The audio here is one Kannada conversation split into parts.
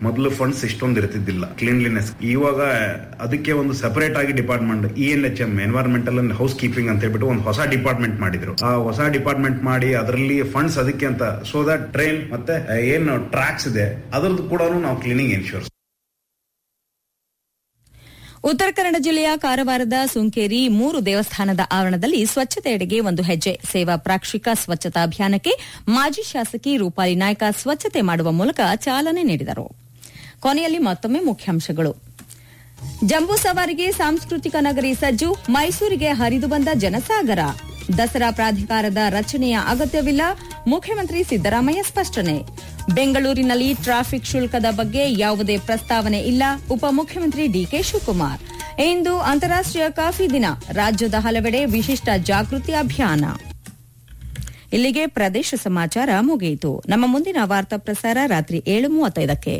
ಮೊದಲು ಫಂಡ್ಸ್ ಇಷ್ಟೊಂದು ಇರ್ತಿದ್ದಿಲ್ಲ ಕ್ಲೀನ್ಲಿನೆಸ್ ಇವಾಗ ಅದಕ್ಕೆ ಒಂದು ಸಪರೇಟ್ ಆಗಿ department E N H M environmental and housekeeping ಅಂತ ಹೇಳ್ಬಿಟ್ಟು ಒಂದು ಹೊಸ ಡಿಪಾರ್ಟ್ಮೆಂಟ್ ಮಾಡಿದ್ರು ಆ ಹೊಸ ಡಿಪಾರ್ಟ್ಮೆಂಟ್ ಮಾಡಿ ಅದರಲ್ಲಿ ಫಂಡ್ಸ್ ಅದಕ್ಕೆ ಅಂತ ಸೊ ದಟ್ ಟ್ರೈನ್ ಮತ್ತೆ ಏನು ಟ್ರ್ಯಾಕ್ಸ್ ಇದೆ ಅದರದ್ದು ಕೂಡ ನಾವು ಕ್ಲೀನಿಂಗ್ ಇನ್ಶೂರ್ ಉತ್ತರ ಕನ್ನಡ ಜಿಲ್ಲೆಯ ಕಾರವಾರದ ಸುಂಕೇರಿ ಮೂರು ದೇವಸ್ಥಾನದ ಆವರಣದಲ್ಲಿ ಸ್ವಚ್ಛತೆಯೆಡೆಗೆ ಒಂದು ಹೆಜ್ಜೆ ಸೇವಾ ಪ್ರಾಕ್ಷಿಕ ಸ್ವಚ್ಛತಾ ಅಭಿಯಾನಕ್ಕೆ ಮಾಜಿ ಶಾಸಕಿ ರೂಪಾಲಿ ನಾಯ್ಕ ಸ್ವಚ್ಛತೆ ಮಾಡುವ ಮೂಲಕ ಚಾಲನೆ ನೀಡಿದರು ಕೊನೆಯಲ್ಲಿ ಮತ್ತೊಮ್ಮೆ ಮುಖ್ಯಾಂಶಗಳು ಜಂಬೂ ಸವಾರಿಗೆ ಸಾಂಸ್ಕೃತಿಕ ನಗರಿ ಸಜ್ಜು ಮೈಸೂರಿಗೆ ಹರಿದು ಬಂದ ಜನಸಾಗರ ದಸರಾ ಪ್ರಾಧಿಕಾರದ ರಚನೆಯ ಅಗತ್ಯವಿಲ್ಲ ಮುಖ್ಯಮಂತ್ರಿ ಸಿದ್ದರಾಮಯ್ಯ ಸ್ಪಷ್ಟನೆ ಬೆಂಗಳೂರಿನಲ್ಲಿ ಟ್ರಾಫಿಕ್ ಶುಲ್ಕದ ಬಗ್ಗೆ ಯಾವುದೇ ಪ್ರಸ್ತಾವನೆ ಇಲ್ಲ ಉಪಮುಖ್ಯಮಂತ್ರಿ ಡಿಕೆ ಶಿವಕುಮಾರ್ ಇಂದು ಅಂತಾರಾಷ್ಟೀಯ ಕಾಫಿ ದಿನ ರಾಜ್ಯದ ಹಲವೆಡೆ ವಿಶಿಷ್ಟ ಜಾಗೃತಿ ಅಭಿಯಾನ ಇಲ್ಲಿಗೆ ಪ್ರದೇಶ ಸಮಾಚಾರ ಮುಗಿಯಿತು ನಮ್ಮ ಮುಂದಿನ ವಾರ್ತಾ ಪ್ರಸಾರ ರಾತ್ರಿ ಏಳು ಮೂವತ್ತೈದಕ್ಕೆ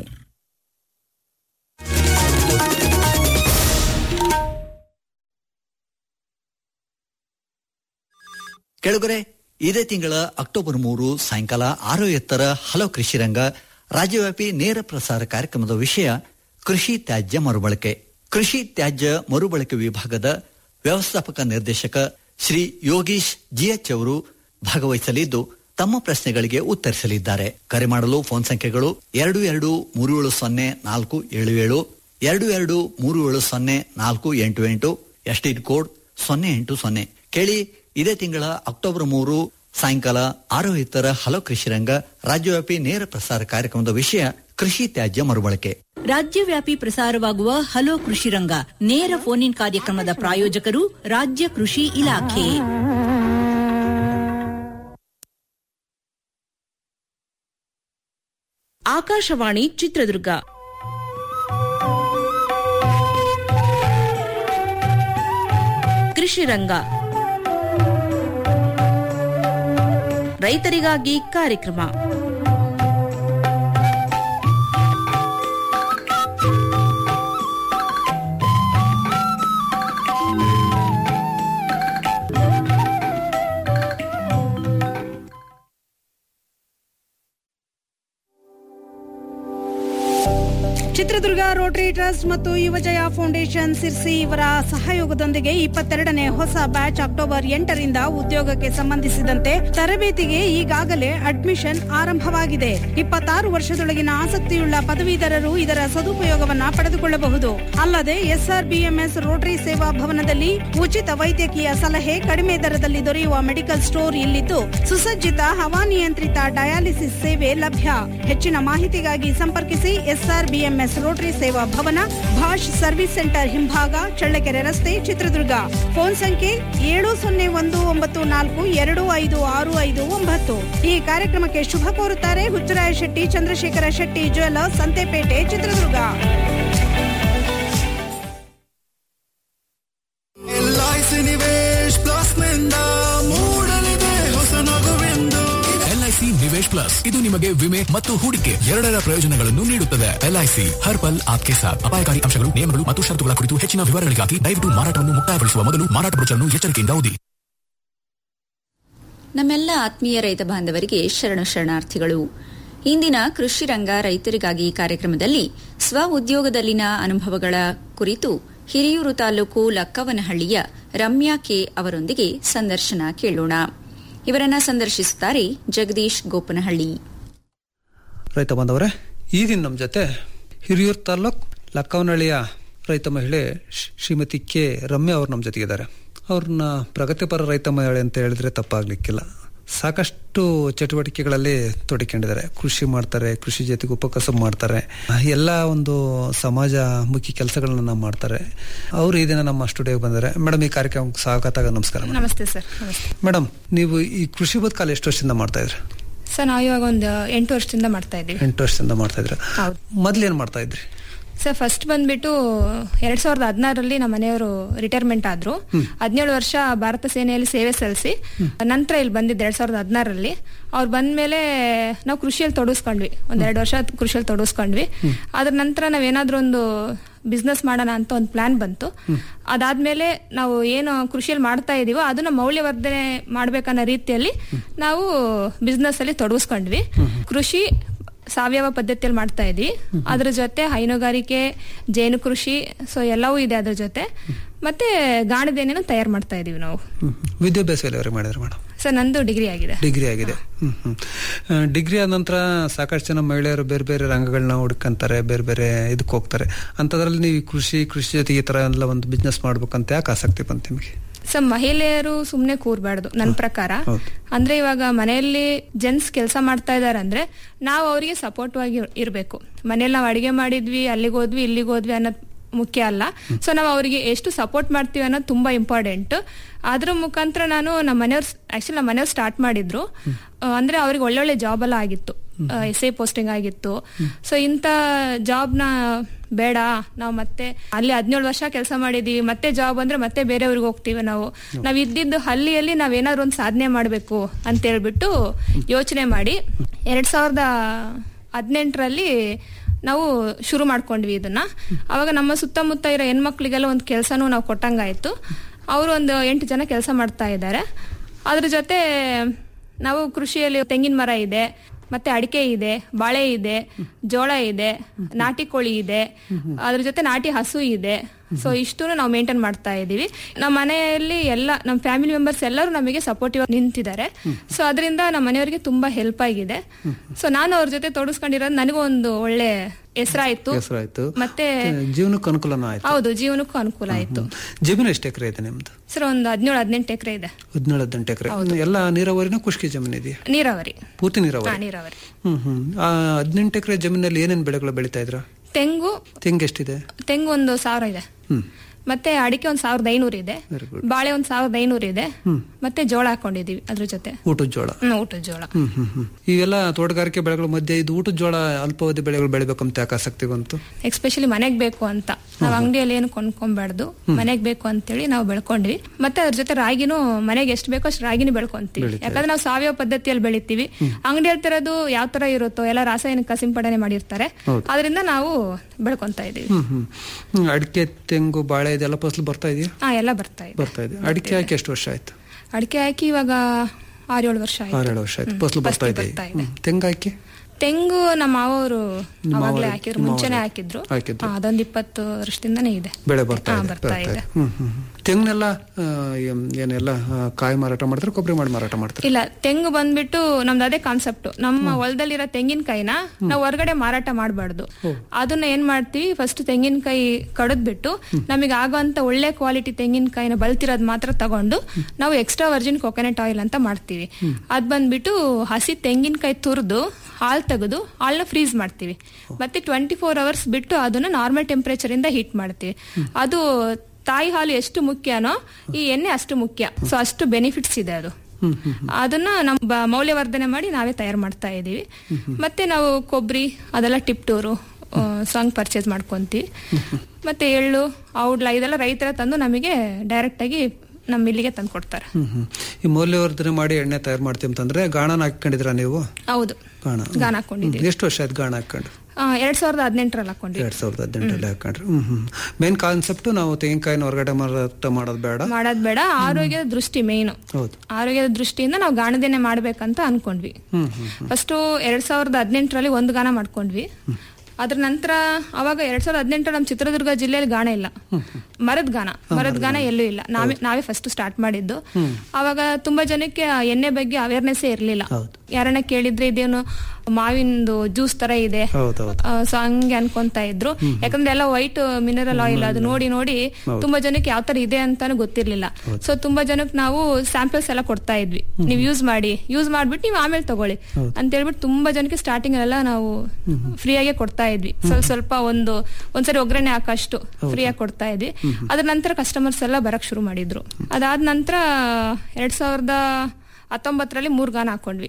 ಕೆಳಗರೆ ಇದೇ ತಿಂಗಳ ಅಕ್ಟೋಬರ್ ಮೂರು ಸಾಯಂಕಾಲ ಆರು ಎತ್ತರ ಹಲೋ ಕೃಷಿ ರಂಗ ರಾಜ್ಯವ್ಯಾಪಿ ನೇರ ಪ್ರಸಾರ ಕಾರ್ಯಕ್ರಮದ ವಿಷಯ ಕೃಷಿ ತ್ಯಾಜ್ಯ ಮರುಬಳಕೆ ಕೃಷಿ ತ್ಯಾಜ್ಯ ಮರುಬಳಕೆ ವಿಭಾಗದ ವ್ಯವಸ್ಥಾಪಕ ನಿರ್ದೇಶಕ ಶ್ರೀ ಯೋಗೀಶ್ ಜಿಎಚ್ ಅವರು ಭಾಗವಹಿಸಲಿದ್ದು ತಮ್ಮ ಪ್ರಶ್ನೆಗಳಿಗೆ ಉತ್ತರಿಸಲಿದ್ದಾರೆ ಕರೆ ಮಾಡಲು ಫೋನ್ ಸಂಖ್ಯೆಗಳು ಎರಡು ಎರಡು ಮೂರು ಏಳು ಸೊನ್ನೆ ನಾಲ್ಕು ಏಳು ಏಳು ಎರಡು ಎರಡು ಮೂರು ಏಳು ಸೊನ್ನೆ ನಾಲ್ಕು ಎಂಟು ಎಂಟು ಎಸ್ಟಿಡ್ ಕೋಡ್ ಸೊನ್ನೆ ಎಂಟು ಸೊನ್ನೆ ಕೇಳಿ ಇದೇ ತಿಂಗಳ ಅಕ್ಟೋಬರ್ ಮೂರು ಸಾಯಂಕಾಲ ಆರು ಎತ್ತರ ಹಲೋ ಕೃಷಿ ರಂಗ ರಾಜ್ಯವ್ಯಾಪಿ ನೇರ ಪ್ರಸಾರ ಕಾರ್ಯಕ್ರಮದ ವಿಷಯ ಕೃಷಿ ತ್ಯಾಜ್ಯ ಮರುಬಳಕೆ ರಾಜ್ಯವ್ಯಾಪಿ ಪ್ರಸಾರವಾಗುವ ಹಲೋ ಕೃಷಿ ರಂಗ ನೇರ ಫೋನ್ ಇನ್ ಕಾರ್ಯಕ್ರಮದ ಪ್ರಾಯೋಜಕರು ರಾಜ್ಯ ಕೃಷಿ ಇಲಾಖೆ ಆಕಾಶವಾಣಿ ಚಿತ್ರದುರ್ಗ ಕೃಷಿ ರಂಗ ರೈತರಿಗಾಗಿ ಕಾರ್ಯಕ್ರಮ ಚಿತ್ರದುರ್ಗ ರೋಟರಿ ಟ್ರಸ್ಟ್ ಮತ್ತು ಯುವಜಯ ಫೌಂಡೇಶನ್ ಸಿರ್ಸಿ ಇವರ ಸಹಯೋಗದೊಂದಿಗೆ ಇಪ್ಪತ್ತೆರಡನೇ ಹೊಸ ಬ್ಯಾಚ್ ಅಕ್ಟೋಬರ್ ಎಂಟರಿಂದ ಉದ್ಯೋಗಕ್ಕೆ ಸಂಬಂಧಿಸಿದಂತೆ ತರಬೇತಿಗೆ ಈಗಾಗಲೇ ಅಡ್ಮಿಷನ್ ಆರಂಭವಾಗಿದೆ ಇಪ್ಪತ್ತಾರು ವರ್ಷದೊಳಗಿನ ಆಸಕ್ತಿಯುಳ್ಳ ಪದವೀಧರರು ಇದರ ಸದುಪಯೋಗವನ್ನ ಪಡೆದುಕೊಳ್ಳಬಹುದು ಅಲ್ಲದೆ ಎಸ್ಆರ್ಬಿಎಂಎಸ್ ರೋಟರಿ ಸೇವಾ ಭವನದಲ್ಲಿ ಉಚಿತ ವೈದ್ಯಕೀಯ ಸಲಹೆ ಕಡಿಮೆ ದರದಲ್ಲಿ ದೊರೆಯುವ ಮೆಡಿಕಲ್ ಸ್ಟೋರ್ ಇಲ್ಲಿದ್ದು ಸುಸಜ್ಜಿತ ಹವಾನಿಯಂತ್ರಿತ ಡಯಾಲಿಸಿಸ್ ಸೇವೆ ಲಭ್ಯ ಹೆಚ್ಚಿನ ಮಾಹಿತಿಗಾಗಿ ಸಂಪರ್ಕಿಸಿ ಎಸ್ಆರ್ಬಿಎಂಎಸ್ ರೋಟರಿ ಸೇವಾ ಭವನ ಭಾಷ್ ಸರ್ವಿಸ್ ಸೆಂಟರ್ ಹಿಂಭಾಗ ಚಳ್ಳಕೆರೆ ರಸ್ತೆ ಚಿತ್ರದುರ್ಗ ಫೋನ್ ಸಂಖ್ಯೆ ಏಳು ಸೊನ್ನೆ ಒಂದು ಒಂಬತ್ತು ನಾಲ್ಕು ಎರಡು ಐದು ಆರು ಐದು ಒಂಬತ್ತು ಈ ಕಾರ್ಯಕ್ರಮಕ್ಕೆ ಶುಭ ಕೋರುತ್ತಾರೆ Huccharaya Shetty Chandrashekara Shetty jewellers Santhepete Chitradurga LIC Nivesh plus ನಿಂದ ಮೂಡಲಿದೆ ಹೊಸ ನಗುವೆಂದು ಎಲ್ಐಸಿ ನಿವೇಶ್ ಪ್ಲಸ್ ಇದು ನಿಮಗೆ ವಿಮೆ ಮತ್ತು ಹೂಡಿಕೆ ಎರಡರ ಪ್ರಯೋಜನಗಳನ್ನು ನೀಡುತ್ತದೆ ಎಲ್ಐಸಿ ಹರ್ ಪಲ್ ಆಪ್ಕೆ ಸಾಥ್ ಅಪಾಯಕಾರಿ ಅಂಶಗಳು ನಿಯಮಗಳು ಮತ್ತು ಷರತ್ತುಗಳ ಕುರಿತು ಹೆಚ್ಚಿನ ವಿವರಗಳಿಗಾಗಿ ದಯವಿಟ್ಟು ಮಾರಾಟವನ್ನು ಮುಕ್ತಾಯಗೊಳಿಸುವ ಮೊದಲು ಮಾರಾಟ ಬ್ರೋಚರ್ನ್ನು ಎಚ್ಚರಿಕೆಯಿಂದ ಓದಿ ನಮ್ಮೆಲ್ಲ ಆತ್ಮೀಯ ರೈತ ಬಾಂಧವರಿಗೆ ಶರಣು ಶರಣಾರ್ಥಿಗಳು ಇಂದಿನ ಕೃಷಿ ರಂಗ ರೈತರಿಗಾಗಿ ಕಾರ್ಯಕ್ರಮದಲ್ಲಿ ಸ್ವ ಉದ್ಯೋಗದಲ್ಲಿನ ಅನುಭವಗಳ ಕುರಿತು ಹಿರಿಯೂರು ತಾಲೂಕು ಲಕ್ಕವನಹಳ್ಳಿಯ ರಮ್ಯಾ ಕೆ ಅವರೊಂದಿಗೆ ಸಂದರ್ಶನ ಕೇಳೋಣ ಇವರನ್ನ ಸಂದರ್ಶಿಸುತ್ತಾರೆ ಜಗದೀಶ್ ಗೋಪನಹಳ್ಳಿ ರೈತ ಬಾಂಧವರೇ ಈ ದಿನ ನಮ್ಮ ಜೊತೆ ಹಿರಿಯೂರು ತಾಲ್ಲೂಕ್ ಲಕ್ಕವನಹಳ್ಳಿಯ ರೈತ ಮಹಿಳೆ ಶ್ರೀ- ಶ್ರೀಮತಿ ಕೆ ರಮ್ಯಾ ಅವರು ನಮ್ಮ ಜೊತೆಗಿದ್ದಾರೆ ಅವ್ರನ್ನ ಪ್ರಗತಿಪರ ರೈತ ಮಹಿಳೆ ಅಂತ ಹೇಳಿದ್ರೆ ತಪ್ಪಾಗ್ಲಿಕ್ಕಿಲ್ಲ ಸಾಕಷ್ಟು ಚಟುವಟಿಕೆಗಳಲ್ಲಿ ತೊಡಕೊಂಡಿದ್ದಾರೆ ಕೃಷಿ ಮಾಡ್ತಾರೆ ಕೃಷಿ ಜೊತೆಗೆ ಉಪಕಸಬು ಮಾಡ್ತಾರೆ ಎಲ್ಲ ಒಂದು ಸಮಾಜ ಮುಖಿ ಕೆಲಸಗಳನ್ನ ಮಾಡ್ತಾರೆ ಅವರು ಈ ದಿನ ನಮ್ಮ ಸ್ಟುಡಿಯೋಗೆ ಬಂದರೆ ಮೇಡಮ್ ಈ ಕಾರ್ಯಕ್ರಮಕ್ಕೆ ಸ್ವಾಗತ ನಮಸ್ಕಾರ madam. ನಮಸ್ತೆ ಸರ್ ನಮಸ್ತೆ ಮೇಡಮ್ ನೀವು ಈ ಕೃಷಿ ಬದುಕಲ್ಲಿ ಎಷ್ಟು ವರ್ಷದಿಂದ ಮಾಡ್ತಾ ಇದ್ರಿ ಸರ್ ನಾವು ಇವಾಗ ಒಂದು ಎಂಟು ವರ್ಷದಿಂದ ಮಾಡ್ತಾ ಇದ್ದೀವಿ ಎಂಟು ವರ್ಷದಿಂದ ಮಾಡ್ತಾ ಇದ್ರಿ ಹೌದು ಮೊದ್ಲೇನ್ ಮಾಡ್ತಾ ಇದ್ರಿ ಸರ್ ಫಸ್ಟ್ ಬಂದ್ಬಿಟ್ಟು ಎರಡ್ ಸಾವಿರದ ಹದಿನಾರರಲ್ಲಿ ನಮ್ಮ ಮನೆಯವರು ರಿಟೈರ್ಮೆಂಟ್ ಆದ್ರು ಹದಿನೇಳು ವರ್ಷ ಭಾರತ ಸೇನೆಯಲ್ಲಿ ಸೇವೆ ಸಲ್ಲಿಸಿ ನಂತರ ಇಲ್ಲಿ ಬಂದಿದ್ದು ಎರಡ್ ಸಾವಿರದ ಹದಿನಾರರಲ್ಲಿ ಅವ್ರು ಬಂದ್ಮೇಲೆ ನಾವು ಕೃಷಿಯಲ್ಲಿ ತೊಡಗಿಸ್ಕೊಂಡ್ವಿ ಒಂದ್ ಎರಡು ವರ್ಷ ಕೃಷಿಯಲ್ಲಿ ತೊಡಗಿಸ್ಕೊಂಡ್ವಿ ಅದ್ರ ನಂತರ ನಾವೇನಾದ್ರೂ ಒಂದು ಬಿಸ್ನೆಸ್ ಮಾಡೋಣ ಅಂತ ಒಂದು ಪ್ಲಾನ್ ಬಂತು ಅದಾದ್ಮೇಲೆ ನಾವು ಏನು ಕೃಷಿಯಲ್ಲಿ ಮಾಡ್ತಾ ಇದೀವೋ ಅದನ್ನ ಮೌಲ್ಯವರ್ಧನೆ ಮಾಡ್ಬೇಕನ್ನೋ ರೀತಿಯಲ್ಲಿ ನಾವು ಬಿಸ್ನೆಸ್ ಅಲ್ಲಿ ತೊಡಗಿಸ್ಕೊಂಡ್ವಿ ಕೃಷಿ ಸಾವಯವ ಪದ್ಧತಿಯಲ್ಲಿ ಮಾಡ್ತಾ ಇದ್ವಿ ಅದ್ರ ಜೊತೆ ಹೈನುಗಾರಿಕೆ ಜೇನು ಕೃಷಿ ಸೊ ಎಲ್ಲವೂ ಇದೆ ಅದ್ರ ಜೊತೆ ಮತ್ತೆ ಗಾಣದೇನೇನು ತಯಾರು ಮಾಡ್ತಾ ಇದೀವಿ ನಾವು ಹ್ಮ್. ವಿದ್ಯಾಭ್ಯಾಸ ಎಲ್ಲವರೆಗೆ ಮಾಡಿದ್ರೆ ಮೇಡಮ್ ಸರ್ ನಂದು ಡಿಗ್ರಿ ಆಗಿದೆ ಡಿಗ್ರಿ ಆಗಿದೆ ಹ್ಮ್ ಹ್ಮ್ ಆ, ಡಿಗ್ರಿ ಆದ ನಂತರ ಸಾಕಷ್ಟು ಜನ ಮಹಿಳೆಯರು ಬೇರೆ ಬೇರೆ ರಂಗಗಳನ್ನ ಹುಡ್ಕಂತಾರೆ ಬೇರೆ ಬೇರೆ ಇದಕ್ಕೆ ಹೋಗ್ತಾರೆ ಅಂಥದ್ರಲ್ಲಿ ನೀವು ಈ ಕೃಷಿ ಕೃಷಿ ಜೊತೆ ಈ ತರ ಎಲ್ಲ ಒಂದು ಬಿಸ್ನೆಸ್ ಮಾಡ್ಬೇಕಂತ ಯಾಕೆ ಆಸಕ್ತಿ ಬಂತು ನಿಮಗೆ ಸರ್ ಮಹಿಳೆಯರು ಸುಮ್ನೆ ಕೂರ್ಬಾರ್ದು ನನ್ನ ಪ್ರಕಾರ ಅಂದ್ರೆ ಇವಾಗ ಮನೆಯಲ್ಲಿ ಜೆಂಟ್ಸ್ ಕೆಲಸ ಮಾಡ್ತಾ ಇದಾರೆ ಅಂದ್ರೆ ನಾವು ಅವರಿಗೆ ಸಪೋರ್ಟ್ ಆಗಿ ಇರಬೇಕು ಮನೇಲಿ ನಾವು ಅಡಿಗೆ ಮಾಡಿದ್ವಿ ಅಲ್ಲಿಗೆ ಹೋದ್ವಿ ಇಲ್ಲಿಗೆ ಹೋದ್ವಿ ಅನ್ನೋದು ಮುಖ್ಯ ಅಲ್ಲ ಸೊ ನಾವು ಅವರಿಗೆ ಎಷ್ಟು ಸಪೋರ್ಟ್ ಮಾಡ್ತೀವಿ ಅನ್ನೋದು ತುಂಬಾ ಇಂಪಾರ್ಟೆಂಟ್ ಅದ್ರ ಮುಖಾಂತರ ನಾನು ನಮ್ಮ ಮನೆಯವ್ರು ಆಕ್ಚುಲಿ ನಮ್ಮ ಮನೆಯವ್ರು ಸ್ಟಾರ್ಟ್ ಮಾಡಿದ್ರು ಆ, ಅಂದ್ರೆ ಅವ್ರಿಗೆ ಒಳ್ಳೊಳ್ಳೆ ಜಾಬ್ ಎಲ್ಲ ಆಗಿತ್ತು ಎಸ್ ಐ ಪೋಸ್ಟಿಂಗ್ ಆಗಿತ್ತು ಸೊ ಇಂಥ ಜಾಬ್ನ ಬೇಡ ನಾವು ಮತ್ತೆ ಅಲ್ಲಿ ಹದಿನೇಳು ವರ್ಷ ಕೆಲಸ ಮಾಡಿದೀವಿ ಮತ್ತೆ ಜಾಬ್ ಅಂದ್ರೆ ಮತ್ತೆ ಬೇರೆಯವ್ರಿಗೆ ಹೋಗ್ತೀವಿ ನಾವು ನಾವ್ ಇದ್ದಿದ್ದು ಹಳ್ಳಿಯಲ್ಲಿ ನಾವೇನಾದ್ರು ಒಂದು ಸಾಧನೆ ಮಾಡಬೇಕು ಅಂತ ಹೇಳ್ಬಿಟ್ಟು ಯೋಚನೆ ಮಾಡಿ ಎರಡ್ ಸಾವಿರದ ಹದಿನೆಂಟರಲ್ಲಿ ನಾವು ಶುರು ಮಾಡ್ಕೊಂಡ್ವಿ ಇದನ್ನ ಅವಾಗ ನಮ್ಮ ಸುತ್ತಮುತ್ತ ಇರೋ ಹೆಣ್ಮಕ್ಳಿಗೆಲ್ಲ ಒಂದು ಕೆಲಸನೂ ನಾವು ಕೊಟ್ಟಂಗಾಯ್ತು ಅವರು ಒಂದು ಎಂಟು ಜನ ಕೆಲಸ ಮಾಡ್ತಾ ಇದ್ದಾರೆ ಅದ್ರ ಜೊತೆ ನಾವು ಕೃಷಿಯಲ್ಲಿ ತೆಂಗಿನ ಮರ ಇದೆ ಮತ್ತೆ ಅಡಿಕೆ ಇದೆ ಬಾಳೆ ಇದೆ ಜೋಳ ಇದೆ ನಾಟಿ ಕೋಳಿ ಇದೆ ಅದ್ರ ಜೊತೆ ನಾಟಿ ಹಸು ಇದೆ ಸೊ ಇಷ್ಟು ನಾವು ಮೇಂಟೈನ್ ಮಾಡ್ತಾ ಇದೀವಿ ನಮ್ಮ ಮನೆಯಲ್ಲಿ ಎಲ್ಲ ನಮ್ಮ ಫ್ಯಾಮಿಲಿ ಮೆಂಬರ್ಸ್ ಎಲ್ಲರೂ ನಮಗೆ ಸಪೋರ್ಟಿವ್ ನಿಂತಿದ್ದಾರೆ ಸೊ ಅದರಿಂದ ನಮ್ಮ ಮನೆಯವರಿಗೆ ತುಂಬಾ ಹೆಲ್ಪ್ ಆಗಿದೆ ಸೊ ನಾನು ಅವ್ರ ಜೊತೆ ತೊಡಸ್ಕೊಂಡಿರೋದು ನನಗೂ ಒಂದು ಒಳ್ಳೆ ಹೆಸರಾಯ್ತು ಹೆಸರಾಯ್ತು ಮತ್ತೆ ಜೀವನಕ್ಕೆ ಅನುಕೂಲನೂ ಆಯ್ತು ಹೌದು ಜೀವನಕ್ಕೂ ಅನುಕೂಲ ಆಯ್ತು ಜಮೀನು ಎಷ್ಟು ಎಕರೆ ಇದೆ ನಿಮ್ದು ಸರ್ ಒಂದು ಹದಿನೇಳು ಹದಿನೆಂಟು ಎಕರೆ ಇದೆ ಹದಿನೇಳು ಹದಿನೆಂಟು ಎಕರೆ ಎಲ್ಲ ನೀರಾವರಿನ ಖುಷ್ಕಿ ಜಮೀನು ಇದೆಯಾ ನೀರಾವರಿ ಪೂರ್ತಿ ಹಾ ನೀರಾವರಿ ನೀರಾವರಿ ಹ್ಮ್ ಹ್ಮ್ ಆ ಹದಿನೆಂಟು ಎಕರೆ ಜಮೀನಲ್ಲಿ ಏನೇನ್ ಬೆಳೆಗಳು ಬೆಳೀತಾ ಇದ್ರ ತೆಂಗು ತೆಂಗು ಎಷ್ಟಿದೆ ತೆಂಗು ಒಂದು ಸಾವಿರ ಇದೆ ಹ್ಮ್ ಮತ್ತೆ ಅಡಿಕೆ ಒಂದ್ ಸಾವಿರದ ಐನೂರು ಇದೆ Very good. ಬಾಳೆ ಒಂದ್ ಸಾವಿರದ ಐನೂರು ಇದೆ ಮತ್ತೆ ಜೋಳ ಹಾಕೊಂಡಿದೀವಿ ಅದ್ರ ಜೊತೆ ಊಟದ ಜೋಳ ಹ್ಮ್ ಊಟದ ಜೋಳ ಹ್ಮ್ ಹ್ಮ್ ಹ್ಮ್ ಇವೆಲ್ಲ ತೋಟಗಾರಿಕೆ ಬೆಳೆಗಳ ಮಧ್ಯೆ ಇದು ಊಟದ ಜೋಳ ಅಲ್ಪಾವಧಿ ಬೆಳೆಗಳು ಬೆಳಿಬೇಕಂತ ಯಾಕೆ ಆಸಕ್ತಿ ಬಂತು ಎಕ್ಸ್ಪೆಷಲಿ ಮನೆಗ್ ಬೇಕು ಅಂತ ನಾವ್ ಅಂಗಡಿಯಲ್ಲಿ ಏನು ಕೊಂಡ್ಕೊಂಬಾರ್ದು ಮನೆಗ್ ಬೇಕು ಅಂತೇಳಿ ನಾವು ಬೆಳ್ಕೊಂಡ್ವಿ ಮತ್ತೆ ಅದ್ರ ಜೊತೆ ರಾಗಿನೂ ಮನೆಗೆ ಎಷ್ಟು ಬೇಕೋ ಅಷ್ಟು ರಾಗಿನೂ ಬೆಳ್ಕೊಂತೀವಿ ಯಾಕಂದ್ರೆ ನಾವು ಸಾವಯವ ಪದ್ಧತಿಯಲ್ಲಿ ಬೆಳಿತೀವಿ ಅಂಗಡಿಯಲ್ಲಿ ತರೋದು ಯಾವ ತರ ಇರುತ್ತೋ ಎಲ್ಲ ರಾಸಾಯನಿಕ ಸಿಂಪಡಣೆ ಮಾಡಿರ್ತಾರೆ ಅದರಿಂದ ನಾವು ಬೆಳ್ಕೊಂತ ಇದೀವಿ ಹ್ಮ್ ಹ್ಮ್ ಹ್ಮ್ ಅಡಿಕೆ ತೆಂಗು ಬಾಳೆ ಇದೆಲ್ಲ ಫಸಲು ಬರ್ತಾ ಇದೆಯಾ ಹಾ ಎಲ್ಲ ಬರ್ತಾ ಇದೆ ಬರ್ತಾ ಇದೆ ಅಡಿಕೆ ಹಾಕಿ ಎಷ್ಟು ವರ್ಷ ಆಯ್ತು ಅಡಿಕೆ ಹಾಕಿ ಇವಾಗ ಆರೇಳು ವರ್ಷ ಆಯ್ತು ಆರೇಳು ವರ್ಷ ಆಯ್ತು ಫಸಲು ಬರ್ತಾ ಫಸ್ಲಿಗೆ ಇದೆ ಬರ್ತಾ ಇದೆ. ಹ್ಮ್. ತೆಂಗು ಹಾಕಿ ತೆಂಗು ನಮ್ಮ ಮಾವರು ನಿಮ್ಮ ಅವಾಗ್ಲೇ ಮಾವರು- ಹಾಕಿದ್ರು ನಿಮ್ಮ ಮುಂಚೆನೆ ಮಾವರು ಹಾಕಿದ್ರು ಹಾಕಿದ್ರು. ಹಾ, ಅದೊಂದ್ ಇಪ್ಪತ್ತು ವರ್ಷದಿಂದನೇ ಇದೆ ಬೆಳೆ ಬರ್ತಾ ಹಾ, ಇದೆ ಬರ್ತಾ ಇದೆ ಹ್ಮ್ ಹ್ಮ್ ಹ್ಮ್. ತೆಂಗನ್ನೆಲ್ಲ ಆ, ಏನ್- ಏನೆಲ್ಲ ಆ, ಕಾಯಿ ಮಾರಾಟ ಮಾಡ್ತಾರೆ ಕೊಬ್ಬರಿ ಮಾಡಿ ಮಾರಾಟ ಮಾಡ್ತಾರೆ ಇಲ್ಲ ತೆಂಗು ಬಂದ್ಬಿಟ್ಟು ನಮ್ದು ಅದೇ ಕಾನ್ಸೆಪ್ಟ್ ನಮ್ಮ ಹೊಲದಲ್ಲಿರೋ ತೆಂಗಿನಕಾಯಿನ ನಾವು ಹೊರಗಡೆ ಮಾರಾಟ ಮಾಡಬಾರ್ದು ಅದನ್ನ ಏನ್ ಮಾಡ್ತೀವಿ ಫಸ್ಟ್ ತೆಂಗಿನಕಾಯಿ ಕಡದ್ಬಿಟ್ಟು ನಮಗೆ ಆಗೋಂತ ಒಳ್ಳೆ ಕ್ವಾಲಿಟಿ ತೆಂಗಿನಕಾಯಿನ ಬಲ್ತಿರೋದ್ ಮಾತ್ರ ತಗೊಂಡು ನಾವು ಎಕ್ಸ್ಟ್ರಾ ವರ್ಜಿನ್ ಕೊಕೊನಟ್ ಆಯಿಲ್ ಅಂತ ಮಾಡ್ತೀವಿ ಅದ್ ಬಂದ್ಬಿಟ್ಟು ಹಸಿ ತೆಂಗಿನಕಾಯಿ ತುರಿದು ಹಾಲ್ ತೆಗೆದು ಹಾಲ್ನ ಫ್ರೀಸ್ ಮಾಡ್ತೀವಿ ಮತ್ತೆ ಟ್ವೆಂಟಿ ಫೋರ್ ಅವರ್ಸ್ ಬಿಟ್ಟು ಅದನ್ನ ನಾರ್ಮಲ್ ಟೆಂಪರೇಚರ್ ಇಂದ ಹೀಟ್ ಮಾಡ್ತೀವಿ ಅದು ತಾಯಿ ಹಾಲು ಎಷ್ಟು ಮುಖ್ಯನೋ ಈ ಎಣ್ಣೆ ಅಷ್ಟು ಮುಖ್ಯ ಸೊ ಅಷ್ಟು ಬೆನಿಫಿಟ್ಸ್ ಇದೆ ಅದು ಅದನ್ನ ನಮ್ ಬ- ಮೌಲ್ಯವರ್ಧನೆ ಮಾಡಿ ನಾವೇ ತಯಾರು ಮಾಡ್ತಾ ಇದೀವಿ ಮತ್ತೆ ನಾವು ಕೊಬ್ಬರಿ ಅದೆಲ್ಲ ಟಿಪ್ಟೂರು ಸಾಂಗ್ ಪರ್ಚೇಸ್ ಮಾಡ್ಕೊಂತೀವಿ ಮತ್ತೆ ಎಳ್ಳು ಔಡ್ಲ ಇದೆಲ್ಲ ರೈತರ ತಂದು ನಮಗೆ ಡೈರೆಕ್ಟ್ ಆಗಿ ನಮ್ಮ ಇಲ್ಲಿಗೆ ತಂದು ಕೊಡ್ತಾರೆ ಹ್ಮ್ ಹ್ಮ್ ಈ ಮೌಲ್ಯವರ್ಧನೆ ಮಾಡಿ ಎಣ್ಣೆ ತಯಾರು ಮಾಡ್ತೀವಿ ಅಂತಂದ್ರೆ ಗಾಣನ ಹಾಕೊಂಡಿದ್ರ ನೀವು ಹೌದು ಗಾಣ ಗಾಣ ಹಾಕೊಂಡಿದ್ದೀವಿ ಎಷ್ಟು ವರ್ಷ ಆಯ್ತು ಗಾಣ ಹಾಕೊಂಡು ಆ, ಎರಡ್ ಸಾವಿರದ ಹದಿನೆಂಟರಲ್ಲಿ ಹಾಕೊಂಡಿವಿ ಎರಡ್ ಸಾವಿರದ ಹದಿನೆಂಟರಲ್ಲಿ ಹಾಕೊಂಡ್ರಿ ಹ್ಮ್ ಹ್ಮ್ ಮೇನ್ ಕಾನ್ಸೆಪ್ಟ್ ನಾವು ತೆಂಗಿನಕಾಯಿನ ಹೊರಗಡೆ ಮಾರಾಟ ಮಾಡೋದು ಬೇಡ ಮಾಡೋದ್ ಬೇಡ ಆರೋಗ್ಯದ ದೃಷ್ಟಿ ಮೇಯ್ನು ಹೌದು ಆರೋಗ್ಯದ ದೃಷ್ಟಿಯಿಂದ ನಾವು ಗಾಣದೇನೆ ಮಾಡ್ಬೇಕಂತ ಅನ್ಕೊಂಡ್ವಿ ಹ್ಮ್ ಹ್ಮ್ ಫಸ್ಟ್ ಎರಡ್ ಸಾವಿರದ ಹದಿನೆಂಟರಲ್ಲಿ ಒಂದು ಗಾನ ಮಾಡ್ಕೊಂಡ್ವಿ ಅದ್ರ ನಂತರ ಅವಾಗ ಎರಡ್ ಸಾವಿರದ ಹದಿನೆಂಟರ ನಮ್ಮ ಚಿತ್ರದುರ್ಗ ಜಿಲ್ಲೆಯಲ್ಲಿ ಗಾಣ ಇಲ್ಲ ಮರದ ಗಾನ ಮರದ ಗಾನ ಎಲ್ಲೂ ಇಲ್ಲ ನಾವೇ ನಾವೇ ಫಸ್ಟ್ ಸ್ಟಾರ್ಟ್ ಮಾಡಿದ್ದು ಅವಾಗ ತುಂಬಾ ಜನಕ್ಕೆ ಆ ಎಣ್ಣೆ ಬಗ್ಗೆ ಅವೇರ್ನೆಸ್ ಇರ್ಲಿಲ್ಲ ಯಾರನ್ನ ಕೇಳಿದ್ರೆ ಇದೇನು ಮಾವಿಂದು ಜ್ಯೂಸ್ ತರ ಇದೆ ಹೌದೌದು ಸೊ ಹಂಗೆ ಅನ್ಕೊಂತ ಇದ್ರು ಯಾಕಂದ್ರೆ ಎಲ್ಲ ವೈಟ್ ಮಿನರಲ್ ಆಯಿಲ್ ಅದು ನೋಡಿ ನೋಡಿ ತುಂಬಾ ಜನಕ್ಕೆ ಯಾವ ತರ ಇದೆ ಅಂತಾನು ಗೊತ್ತಿರ್ಲಿಲ್ಲ ಸೊ ತುಂಬಾ ಜನಕ್ಕೆ ನಾವು ಸ್ಯಾಂಪಲ್ಸ್ ಎಲ್ಲ ಕೊಡ್ತಾ ಇದ್ವಿ ನೀವು ಯೂಸ್ ಮಾಡಿ ಯೂಸ್ ಮಾಡ್ಬಿಟ್ಟು ನೀವು ಆಮೇಲೆ ತಗೊಳ್ಳಿ ಅಂತ ಹೇಳ್ಬಿಟ್ಟು ತುಂಬಾ ಜನಕ್ಕೆ ಸ್ಟಾರ್ಟಿಂಗ್ ಎಲ್ಲ ನಾವು ಫ್ರೀಯಾಗೆ ಕೊಡ್ತಾ ಇದ್ವಿ ಸ್ವಲ್ಪ ಸ್ವಲ್ಪ ಒಂದು ಒಂದ್ಸರಿ ಒಗ್ಗರಣೆ ಹಾಕಷ್ಟು ಫ್ರೀಯಾಗಿ ಕೊಡ್ತಾ ಇದ್ವಿ ಅದ್ರ ನಂತರ ಕಸ್ಟಮರ್ಸ್ ಎಲ್ಲ ಬರಕ್ ಶುರು ಮಾಡಿದ್ರು ಅದಾದ ನಂತರ ಎರಡ್ ಸಾವಿರದ ಹತ್ತೊಂಬತ್ತರಲ್ಲಿ ಮೂರ್ ಗಾನ ಹಾಕೊಂಡ್ವಿ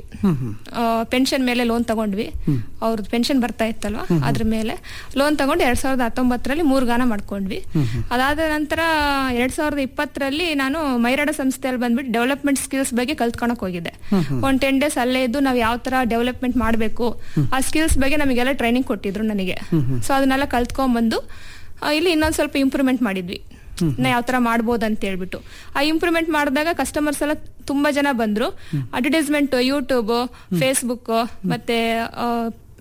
ಪೆನ್ಷನ್ ಮೇಲೆ ಲೋನ್ ತಗೊಂಡ್ವಿ ಅವ್ರದ್ದು ಪೆನ್ಷನ್ ಬರ್ತಾ ಇತ್ತಲ್ವಾ ಅದ್ರ ಮೇಲೆ ಲೋನ್ ತಗೊಂಡು ಎರಡ್ ಸಾವಿರದ ಹತ್ತೊಂಬತ್ತರಲ್ಲಿ ಮೂರ್ ಗಾನ ಮಾಡ್ಕೊಂಡ್ವಿ ಅದಾದ ನಂತರ ಎರಡ್ ಸಾವಿರದ ಇಪ್ಪತ್ತರಲ್ಲಿ ನಾನು ಮೈರಾಡ ಸಂಸ್ಥೆಯಲ್ಲಿ ಬಂದ್ಬಿಟ್ಟು ಡೆವಲಪ್ಮೆಂಟ್ ಸ್ಕಿಲ್ಸ್ ಬಗ್ಗೆ ಕಲ್ತ್ಕೊಳಕ್ ಹೋಗಿದ್ದೆ ಒಂದ್ ಟೆನ್ ಡೇಸ್ ಅಲ್ಲೇ ಇದ್ದು ನಾವ್ ಯಾವ ತರ ಡೆವಲಪ್ಮೆಂಟ್ ಮಾಡಬೇಕು ಆ ಸ್ಕಿಲ್ಸ್ ಬಗ್ಗೆ ನಮಗೆಲ್ಲ ಟ್ರೈನಿಂಗ್ ಕೊಟ್ಟಿದ್ರು ನನಗೆ ಸೊ ಅದನ್ನೆಲ್ಲ ಕಲ್ತ್ಕೊಂಡ್ ಬಂದು ಆ, ಇಲ್ಲಿ ಇನ್ನೊಂದ್ ಸ್ವಲ್ಪ ಇಂಪ್ರೂವ್ಮೆಂಟ್ ಮಾಡಿದ್ವಿ ನಾ ಯಾವ ತರ ಮಾಡ್ಬೋದು ಅಂತ ಹೇಳ್ಬಿಟ್ಟು ಆ ಇಂಪ್ರೂವ್ಮೆಂಟ್ ಮಾಡಿದಾಗ ಕಸ್ಟಮರ್ಸ್ ಎಲ್ಲ ತುಂಬಾ ಜನ ಬಂದ್ರು ಅಡ್ವರ್ಟೈಸ್ಮೆಂಟ್ ಯೂಟ್ಯೂಬ್ ಫೇಸ್ಬುಕ್ ಮತ್ತೆ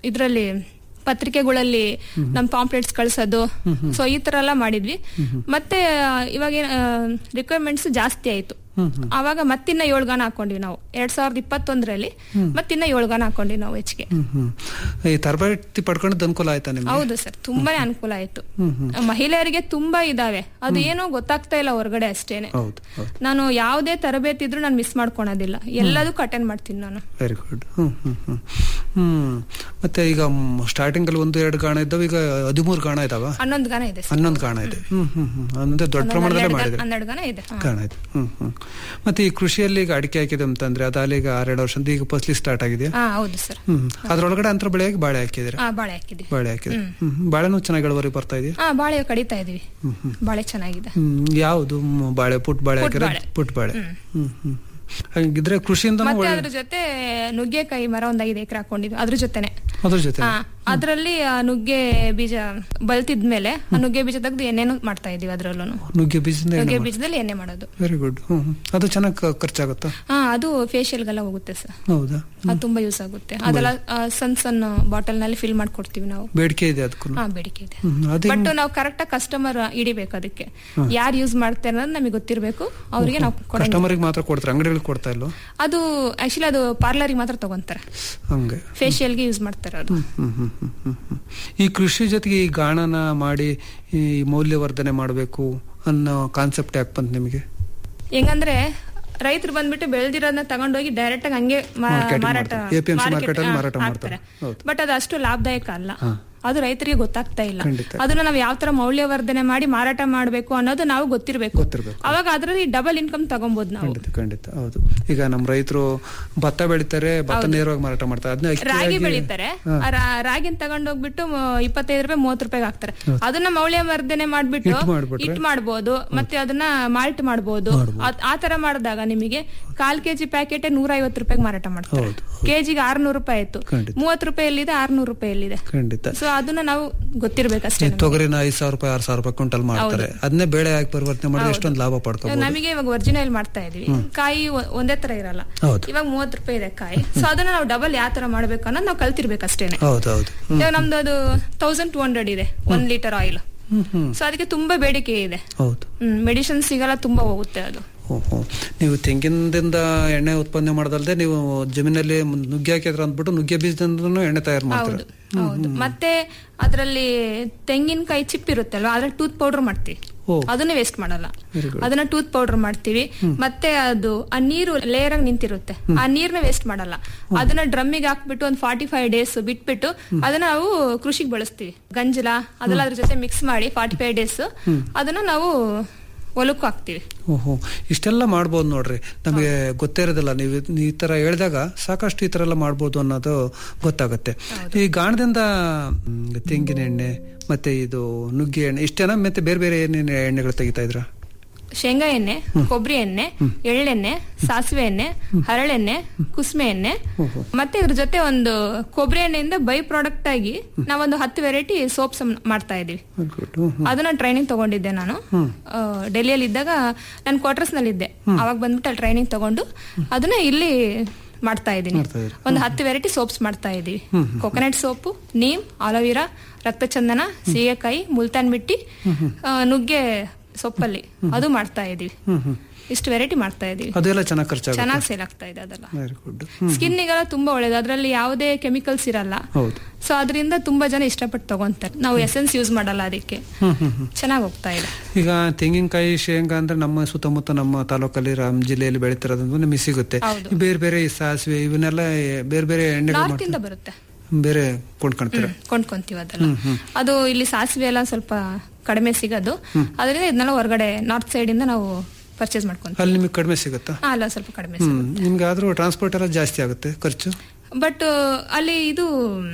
ಇದ್ರಲ್ಲಿ ಪತ್ರಿಕೆಗಳಲ್ಲಿ ನಮ್ ಪಾಂಪ್ಲೆಟ್ಸ್ ಕಳ್ಸೋದು ಸೊ ಈ ತರ ಎಲ್ಲ ಮಾಡಿದ್ವಿ ಮತ್ತೆ ಆ, ಇವಾಗ ರಿಕ್ವೈರ್ಮೆಂಟ್ಸ್ ಜಾಸ್ತಿ ಆಯ್ತು ಅವಾಗ ಮತ್ತಿನ್ನ ಏಳು ಗಾನ ಹಾಕೊಂಡ್ವಿ ನಾವು ಎರಡ್ ಸಾವಿರದ ಇಪ್ಪತ್ತೊಂದರಲ್ಲಿ ಮತ್ತಿನ್ನ ಏಳು ಗಾನ ಹಾಕೊಂಡ್ವಿ ನಾವು ಹೆಚ್ಚಿಗೆ ಹ್ಮ್ ಹ್ಮ್ ಈ ತರಬೇತಿ ಪಡ್ಕೊಂಡದ್ದು ಅನುಕೂಲ ಆಯ್ತಾ ನಿಮ್ಗೆ ಹೌದು ಸರ್ ತುಂಬಾನೇ ಅನುಕೂಲ ಆಯ್ತು ಹ್ಮ್ ಹ್ಮ್ ಮಹಿಳೆಯರಿಗೆ ತುಂಬಾ ಇದಾವೆ ಅದು ಏನೋ ಗೊತ್ತಾಗ್ತಾ ಇಲ್ಲ ಹೊರಗಡೆ ಅಷ್ಟೇನೆ ಹೌದು ಹೌದು ನಾನು ಯಾವುದೇ ತರಬೇತಿ ಇದ್ರೂ ನಾನು ಮಿಸ್ ಮಾಡ್ಕೊಳೋದಿಲ್ಲ ಎಲ್ಲದಕ್ಕೂ ಅಟೆಂಡ್ ಮಾಡ್ತೀನಿ ನಾನು ವೆರಿ ಗುಡ್ ಹ್ಮ್ ಹ್ಮ್ ಹ್ಮ್ ಹ್ಮ್ ಮತ್ತೆ ಈಗ ಸ್ಟಾರ್ಟಿಂಗ್ ಅಲ್ಲಿ ಒಂದು ಎರಡು ಗಾಣ ಇದ್ದಾವೆ ಈಗ ಹದಿಮೂರು ಗಾಣ ಇದಾವ ಹನ್ನೊಂದು ಗಾನ ಇದೆ ಸರ್ ಹನ್ನೊಂದು ಗಾಣ ಇದೆ ಹ್ಮ್ ಹ್ಮ್ ಹ್ಮ್ ಅಂದ್ರೆ ದೊಡ್ಡ ಪ್ರಮಾಣದಲ್ಲೇ ಹನ್ನೆರಡು ಗಾನ- ಮಾಡಿದ್ರೆ ಹನ್ನೆರಡು ಗಾನ ಇದೆ ಹಾ. ಗಾಣ ಇದೆ ಹ್ಮ್ ಹ್ಮ್ ಮತ್ತೆ ಈ ಕೃಷಿಯಲ್ಲಿ ಈಗ ಅಡಿಕೆ ಹಾಕಿದೆ ಅಂತಂದ್ರೆ ಅದಾಲಿ ಈಗ ಆರೆರಡು ವರ್ಷದಿಂದ ಈಗ ಫಸ್ಲಿ ಸ್ಟಾರ್ಟ್ ಆಗಿದೆಯಾ ಹಾ ಹೌದು ಸರ್ ಹ್ಮ್ ಅದ್ರೊಳಗಡೆ ಅಂತರ ಬೆಳೆಯಾಗಿ ಬಾಳೆ ಹಾಕಿದ್ರೆ ಹಾ ಬಾಳೆ ಹಾಕಿದ್ವಿ ಬಾಳೆ ಹಾಕಿದ್ರೆ ಹ್ಮ್ ಹ್ಮ್. ಬಾಳೆನೂ ಚೆನ್ನಾಗಿ ಇಳುವರಿ ಬರ್ತಾ ಇದೆಯಾ ಹಾ ಬಾಳೆ ಕಡಿತಾ ಇದೀವಿ ಬಾಳೆ ಚೆನ್ನಾಗಿದೆ ಹ್ಮ್ ಯಾವುದು ಮ್, ಬಾಳೆ ಪುಟ್ ಬಾಳೆ ಪುಟ್ ಹಾಕಿದ್ರೆ ಬಾಳೆ. ಪುಟ್ ಬಾಳೆ ಹ್ಮ್ ಹ್ಮ್ ಹಾಗಿದ್ರೆ ಕೃಷಿಯಿಂದ ಮತ್ತೆ ಒಳ್ಳೆ ಅದ್ರ ಜೊತೆ ನುಗ್ಗೆಕಾಯಿ ಮರ ಒಂದ್ ಐದು ಎಕರೆ ಹಾಕೊಂಡಿದ್ವಿ ಅದ್ರ ಜೊತೆನೆ ಅದ್ರ ಜೊತೆ ಹಾ ಅದ್ರಲ್ಲಿ ಆ ನುಗ್ಗೆ ಬೀಜ ಬಲ್ತಿದ್ಮೇಲೆ ಆ ನುಗ್ಗೆ ಬೀಜ ತೆಗ್ದು ಎಣ್ಣೆನು ಮಾಡ್ತಾ ಇದೀವಿ ಅದ್ರಲ್ಲೂ ನುಗ್ಗೆ ಬೀಜದಿಂದ ನುಗ್ಗೆ ಬೀಜದಲ್ಲಿ ಎಣ್ಣೆ ಮಾಡೋದು ವೆರಿ ಗುಡ್ ಹ್ಮ್ ಹ್ಮ್. ಅದು ಚೆನ್ನಾಗಿ ಖರ್ಚಾಗುತ್ತಾ ಹಾ ಅದು ಫೇಶಿಯಲ್ಗೆಲ್ಲ ಹೋಗುತ್ತೆ ಸರ್ ಹೌದಾ ಅದು ತುಂಬಾ ಯೂಸ್ ಆಗುತ್ತೆ ಅದೆಲ್ಲ ಆ, ಸಣ್ಣ ಸಣ್ಣ ಬಾಟಲ್ ನಲ್ಲಿ ಫಿಲ್ ಮಾಡ್ಕೊಡ್ತೀವಿ ನಾವು ಬೇಡಿಕೆ ಇದೆ ಅದಕ್ಕೂ ಹಾ ಬೇಡಿಕೆ ಇದೆ ಹ್ಮ್, ಅದೇ ಬಟ್ ನಾವು ಕರೆಕ್ಟ್ ಕಸ್ಟಮರ್ ಹಿಡಿಬೇಕು ಅದಕ್ಕೆ ಯಾರು ಯೂಸ್ ಮಾಡ್ತಾರೆ ಅನ್ನೋದು ನಮಗೆ ಗೊತ್ತಿರಬೇಕು ಅವರಿಗೆ ನಾವು ಕೊಡಂಗಿಲ್ಲ. ಕಸ್ಟಮರ್ಗೆ ಮಾತ್ರ ಕೊಡ್ತಾರೆ ಅಂಗಡಿಗಳಿಗೆ ಕೊಡ್ತಾ ಇಲ್ವಾ ಅದು ಆಕ್ಚುಲಿ ಅದು ಪಾರ್ಲರ್ಗೆ ಮಾತ್ರ ತಗೊಂತಾರೆ ಹಂಗೆ ಫೇಶಿಯಲ್ಗೆ ಯೂಸ್ ಮಾಡ್ತಾರೆ ಅದು ಹ್ಮ್, ಹ್ಮ್, ಹ್ಮ್, ಹ್ಮ್, ಹ್ಮ್. ಈ ಕೃಷಿ ಜೊತೆಗೆ ಈ ಗಾಣನ ಮಾಡಿ ಈ ಮೌಲ್ಯವರ್ಧನೆ ಮಾಡಬೇಕು ಅನ್ನೋ ಕಾನ್ಸೆಪ್ಟ್ ಯಾಕೆ ಬಂತು ನಿಮಗೆ ಹೆಂಗಂದ್ರೆ ರೈತರು ಬಂದ್ಬಿಟ್ಟು ಬೆಳೆದಿರೋದನ್ನ ತಗೊಂಡೋಗಿ ಡೈರೆಕ್ಟ್ ಆಗಿ ಹಂಗೆ ಮಾ- Marketing ಮಾರಾಟ ಮಾಡ್ತಾರೆ. APMC market- market ಅಲ್ಲಿ ಹಾ, ಮಾರಾಟ ಹಾಕ್ತಾರೆ. ಮಾಡ್ತಾರೆ. ಹೌದು. ಬಟ್ ಅದು ಅಷ್ಟು ಲಾಭದಾಯಕ ಅಲ್ಲ ಹಾ. ಅದು ರೈತರಿಗೆ ಗೊತ್ತಾಗ್ತಾ ಇಲ್ಲ ಖಂಡಿತ. ಅದನ್ನ ನಾವು ಯಾವ ತರ ಮೌಲ್ಯವರ್ಧನೆ ಮಾಡಿ ಮಾರಾಟ ಮಾಡಬೇಕು ಅನ್ನೋದು ನಾವು ಗೊತ್ತಿರಬೇಕು ಗೊತ್ತಿರ್ಬೇಕು. ಅವಾಗ ಅದರಲ್ಲಿ ಡಬಲ್ ಇನ್ಕಮ್ ತಗೊಬಹುದು ನಾವು ಖಂಡಿತ ಖಂಡಿತ ಹೌದು ಈಗ ನಮ್ಮ ರೈತರು ಭತ್ತ ಬೆಳಿತಾರೆ ಭತ್ತ ನೇರವಾಗಿ ಮಾರಾಟ ಮಾಡ್ತಾರೆ ಅದನ್ನ ರಾಗಿ ಅಕ್ಕಿಯಾಗಿ- ಬೆಳಿತಾರೆ ಹಾ. ಆ ರಾ- ರಾಗಿನ ತಗೊಂಡೋಗ್ಬಿಟ್ಟು ಮ- ಇಪ್ಪತ್ತೈದು ರೂಪಾಯಿ ಮೂವತ್ತು ರೂಪಾಯಿಗೆ ಹಾಕ್ತಾರೆ ಅದನ್ನ ಮೌಲ್ಯವರ್ಧನೆ ಮಾಡ್ಬಿಟ್ಟು ಹಿಟ್ ಮಾಡ್ಬಿಟ್ರೆ? ಹಿಟ್ ಮಾಡ್ಬೋದು ಮತ್ತೆ ಅದನ್ನ ಮಾಲ್ಟ್ ಮಾಡ್ಬೋದು ಅದ್- ಆ ತರ ಮಾಡಿದಾಗ ನಿಮಗೆ ಕಾಲ್ ಕೆಜಿ ಪ್ಯಾಕೆಟ್ ನೂರ ಐವತ್ತು ರೂಪಾಯಿಗೆ ಮಾರಾಟ ಮಾಡ್ತಾರೆ ಹೌದು, ಕೆಜಿಗೆ ಆರ್ನೂರು ರೂಪಾಯಿ ಆಯ್ತು ಖಂಡಿತ. ಮೂವತ್ತು ರೂಪಾಯಿ ಎಲ್ಲಿದೆ ಆರ್ನೂರು ರೂಪಾಯಿ ಎಲ್ಲಿದೆ ಖಂಡಿತ ಸೊ ಅದನ್ನ ನಾವು ಗೊತ್ತಿರ್ಬೇಕಷ್ಟೇ ಈ ನಮ್ಗೆ. ತೊಗರಿನ ಐದ್ ಸಾವಿರ ರೂಪಾಯಿ ಆರ್ ಸಾವಿರ ರೂಪಾಯಿ ಕ್ವಿಂಟಲ್ ಮಾಡ್ತಾರೆ ಅದನ್ನೇ ಬೇಳೆ ಹಾಕಿ ಪರಿವರ್ತನೆ ಮಾಡಿದ್ರೆ ಎಷ್ಟೊಂದು ಲಾಭ ಪಡ್ಕೋಬಹುದು ನಮಗೆ ಇವಾಗ ಒರಿಜಿನಲ್ ಮಾಡ್ತಾ ಇದೀವಿ ಕಾಯಿ ಒ- ಒಂದೇ ತರ ಇರಲ್ಲ ಹೌದು. ಇವಾಗ ಮೂವತ್ತು ರೂಪಾಯಿ ಇದೆ ಕಾಯಿ ಸೊ ಅದನ್ನ ನಾವು ಡಬಲ್ ಯಾವ ತರ ಮಾಡ್ಬೇಕು ಅನ್ನೋದು ನಾವು ಕಲ್ತಿರ್ಬೇಕಷ್ಟೇನೆ ಹೌದು ಹೌದು ಇವಾಗ ನಮ್ದು ಅದು ತೌಸಂಡ್ ಟೂ ಹಂಡ್ರೆಡ್ ಇದೆ ಒನ್ ಲೀಟರ್ ಆಯಿಲ್ ಹ್ಮ್ ಹ್ಮ್ ಸೊ ಅದಕ್ಕೆ ತುಂಬಾ ಬೇಡಿಕೆ ಇದೆ ಹೌದು ಮೆಡಿಸಿನ್ ಸಿಗಲ್ಲ ತುಂಬಾ ಹೋಗುತ್ತೆ ಅದು ಓಹೋ ನೀವು ತೆಂಗಿನದಿಂದ ಎಣ್ಣೆ ಉತ್ಪನ್ನ ಮಾಡೋದಲ್ದೆ ನೀವು ಜಮೀನಲ್ಲಿ ನುಗ್ಗೆ ಹಾಕಿದ್ರ ಅಂದ್ಬಿಟ್ಟು ನುಗ್ಗೆ ಬೀಜದಿಂದ ಎಣ್ಣೆ ತಯಾರು ಮಾಡ್ತೀರಾ ಹೌದು ಹೌದು ಮತ್ತೆ ಅದರಲ್ಲಿ ತೆಂಗಿನಕಾಯಿ ಚಿಪ್ ಇರುತ್ತಲ್ವಾ ಅದ್ರಲ್ಲಿ ಟೂತ್ ಪೌಡರ್ ಮಾಡ್ತೀವಿ ಓ. ಅದನ್ನ ವೇಸ್ಟ್ ಮಾಡಲ್ಲ Very good. ಅದನ್ನ ಟೂತ್ ಪೌಡರ್ ಮಾಡ್ತೀವಿ ಮತ್ತೆ ಅದು ಆ ನೀರು ಲೇಯರ್ ಆಗಿ ನಿಂತಿರುತ್ತೆ ಆ ನೀರ್ನ ವೇಸ್ಟ್ ಮಾಡಲ್ಲ ಅದನ್ನ ಡ್ರಮ್ಮಿಗೆ ಹಾಕ್ಬಿಟ್ಟು ಒಂದು ಫಾರ್ಟಿ ಫೈವ್ ಡೇಸ್ ಬಿಟ್ಬಿಟ್ಟು ಅದನ್ನ ನಾವು ಕೃಷಿಗೆ ಬಳಸ್ತೀವಿ ಗಂಜಲ ಅದೆಲ್ಲ ಅದ್ರ ಜೊತೆ ಮಿಕ್ಸ್ ಮಾಡಿ ಫಾರ್ಟಿ ಫೈವ್ ಡೇಸ್ ಅದನ್ನ ನಾವು ಹೊಲಕ್ಕೂ ಹಾಕ್ತಿವಿ ಓಹೋ ಇಷ್ಟೆಲ್ಲ ಮಾಡ್ಬೋದು ನೋಡ್ರಿ ನಮಗೆ ಗೊತ್ತೇ ಇರೋದಿಲ್ಲ ನೀವು ಇದ್- ಈ ತರ ಹೇಳಿದಾಗ ಸಾಕಷ್ಟು ಈ ತರ ಎಲ್ಲ ಮಾಡ್ಬೋದು ಅನ್ನೋದು ಗೊತ್ತಾಗುತ್ತೆ ಈ ಗಾಣದಿಂದ ಮ್, ತೆಂಗಿನ ಎಣ್ಣೆ ಮತ್ತೆ ಇದು ನುಗ್ಗೆ ಎಣ್ಣೆ ಇಷ್ಟೇನ ಮತ್ತೆ ಬೇರೆ ಬೇರೆ ಏನೇನು ಎಣ್ಣೆಗಳು ತೆಗಿತಾ ಇದ್ರ ಶೇಂಗಾ ಎಣ್ಣೆ ಕೊಬ್ಬರಿ ಎಣ್ಣೆ ಎಳ್ಳೆಣ್ಣೆ ಸಾಸಿವೆ ಎಣ್ಣೆ ಹರಳೆಣ್ಣೆ ಕುಸುಮೆ ಎಣ್ಣೆ ಮತ್ತೆ ಇದ್ರ ಜೊತೆ ಒಂದು ಕೊಬ್ಬರಿ ಎಣ್ಣೆಯಿಂದ ಬೈ ಪ್ರಾಡಕ್ಟ್ ಆಗಿ ನಾವೊಂದು ಹತ್ತು ವೆರೈಟಿ ಸೋಪ್ಸ್ ಮಾಡ್ತಾ ಇದೀವಿ ಅದನ್ನ ಟ್ರೈನಿಂಗ್ ತಗೊಂಡಿದ್ದೆ ನಾನು ಆ, ಡೆಲ್ಲಿಯಲ್ಲಿ ಇದ್ದಾಗ ನಾನು ಕ್ವಾರ್ಟರ್ಸ್ ನಲ್ಲಿ ಇದ್ದೆ ಅವಾಗ ಬಂದ್ಬಿಟ್ಟು ಅಲ್ಲಿ ಟ್ರೈನಿಂಗ್ ತಗೊಂಡು ಅದನ್ನ ಇಲ್ಲಿ ಮಾಡ್ತಾ ಇದ್ದೀನಿ ಒಂದು ಹತ್ತು ವೆರೈಟಿ ಸೋಪ್ಸ್ ಮಾಡ್ತಾ ಇದೀವಿ ಕೊಕೊನಟ್ ಸೋಪು ನೀಮ್ ಆಲೋವಿರಾ ರಕ್ತಚಂದನ ಸೀಗೆಕಾಯಿ ಮುಲ್ತಾನ್ ಮಿಟ್ಟಿ ಆ, ನುಗ್ಗೆ ಸೊಪ್ಪಲ್ಲಿ ಅದು ಮಾಡ್ತಾ ಇದೀವಿ ಇಷ್ಟು ವೆರೈಟಿ ಮಾಡ್ತಾ ಇದೀವಿ ಅದೆಲ್ಲ ಚೆನ್ನಾಗಿ ಖರ್ಚಾಗುತ್ತೆ ಚೆನ್ನಾಗಿ ಸೇಲ್ ಆಗ್ತಾ ಇದೆ ಅದೆಲ್ಲ ವೆರಿ ಗುಡ್ ಸ್ಕಿನ್ನಿಗೆಲ್ಲ ತುಂಬಾ ಒಳ್ಳೇದು ಅದರಲ್ಲಿ ಯಾವುದೇ ಕೆಮಿಕಲ್ಸ್ ಇರಲ್ಲ ಹೌದು ಸೊ ಅದರಿಂದ ತುಂಬಾ ಜನ ಇಷ್ಟಪಟ್ಟು ತಗೊಂತಾರೆ ನಾವು ಎಸೆನ್ಸ್ ಯೂಸ್ ಮಾಡಲ್ಲ ಅದಕ್ಕೆ ಹ್ಮ್ ಹ್ಮ್ ಹ್ಮ್ ಚೆನ್ನಾಗಿ ಹೋಗ್ತಾ ಇದೆ ಈಗ ತೆಂಗಿನಕಾಯಿ ಶೇಂಗಾ ಅಂದ್ರೆ ನಮ್ಮ ಸುತ್ತಮುತ್ತ ನಮ್ಮ ತಾಲೂಕಲ್ಲಿ ರಾಮ್ ಜಿಲ್ಲೆಯಲ್ಲಿ ಬೆಳೀತಿರೋದ್ರಿಂದ ನಮಗೆ ಸಿಗುತ್ತೆ ಹೌದು. ಈ ಬೇರೆ ಬೇರೆ ಈ ಸಾಸಿವೆ ಇವನ್ನೆಲ್ಲ ಬೇರೆ ಬೇರೆ ಎಣ್ಣೆಗಳು ನಾರ್ತ್ ಮಾಡ್ತಾರೆ ಇಂದ ಬರುತ್ತೆ ಬೇರೆ ಕೊಂಡ್ಕೊಂತೀರ ಕೊಂಡ್ಕೊಂತೀವಿ ಅದೆಲ್ಲ ಅದು ಇಲ್ಲಿ ಸಾಸಿವೆ ಎಲ್ಲ ಸ್ವಲ್ಪ ಕಡಿಮೆ ಸಿಗೋದು ಅದರಿಂದ ಇದನ್ನೆಲ್ಲ ಹೊರಗಡೆ ನಾರ್ತ್ ಸೈಡ್ ಇಂದ ನಾವು ಪರ್ಚೇಸ್ ಮಾಡ್ಕೊಂತೀವಿ ಅಲ್ಲಿ ನಿಮಗೆ ಕಡಿಮೆ ಸಿಗುತ್ತಾ ಹಾ, ಅಲ್ಲ ಸ್ವಲ್ಪ ಕಡಿಮೆ ಹ್ಮ್ ನಿಮ್ಗೆ ಆದ್ರೂ ಟ್ರಾನ್ಸ್ಪೋರ್ಟ್ ಎಲ್ಲ ಜಾಸ್ತಿ ಆಗುತ್ತೆ ಖರ್ಚು ಬಟ್ ಅಲ್ಲಿ ಇದು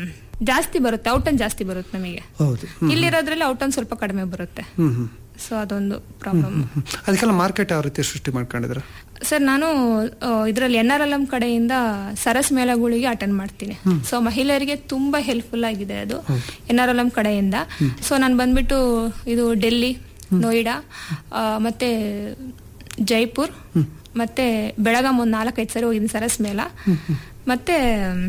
ಜಾಸ್ತಿ ಬರುತ್ತೆ ಔಟನ್ ಜಾಸ್ತಿ ಬರುತ್ತೆ ನಮಗೆ ಹೌದು ಇಲ್ಲಿರೋದ್ರಲ್ಲಿ ಔಟನ್ ಸ್ವಲ್ಪ ಕಡಿಮೆ ಬರುತ್ತೆ ಹ್ಮ್ ಹ್ಮ್ ಸೊ ಅದೊಂದು ಪ್ರಾಬ್ಲಮ್ ಹ್ಮ್. ಅದಕ್ಕೆಲ್ಲ ಮಾರ್ಕೆಟ್ ಯಾವ ರೀತಿ ಸೃಷ್ಟಿ ಮಾಡ್ಕೊಂಡಿದ್ರ ಸರ್ ನಾನು ಇದರಲ್ಲಿ ಎನ್ ಆರ್ ಎಲ್ ಎಂ ಕಡೆಯಿಂದ ಸರಸ್ ಮೇಳಗಳಿಗೆ ಅಟೆಂಡ್ ಮಾಡ್ತೀನಿ ಸೊ ಮಹಿಳೆಯರಿಗೆ ತುಂಬಾ ಹೆಲ್ಪ್ಫುಲ್ ಆಗಿದೆ ಅದು ಎನ್ ಆರ್ ಎಲ್ ಎಂ ಕಡೆಯಿಂದ ಸೊ ನಾನು ಬಂದ್ಬಿಟ್ಟು ಇದು ಡೆಲ್ಲಿ ನೋಯ್ಡಾ ಆ, ಮತ್ತೆ ಜೈಪುರ್ ಮತ್ತೆ ಬೆಳಗಾಂ ಒಂದು ನಾಲ್ಕೈದು ಸರಿ ಹೋಗಿದ್ದೀನಿ ಸರಸ್ ಮೇಳ ಮತ್ತೆ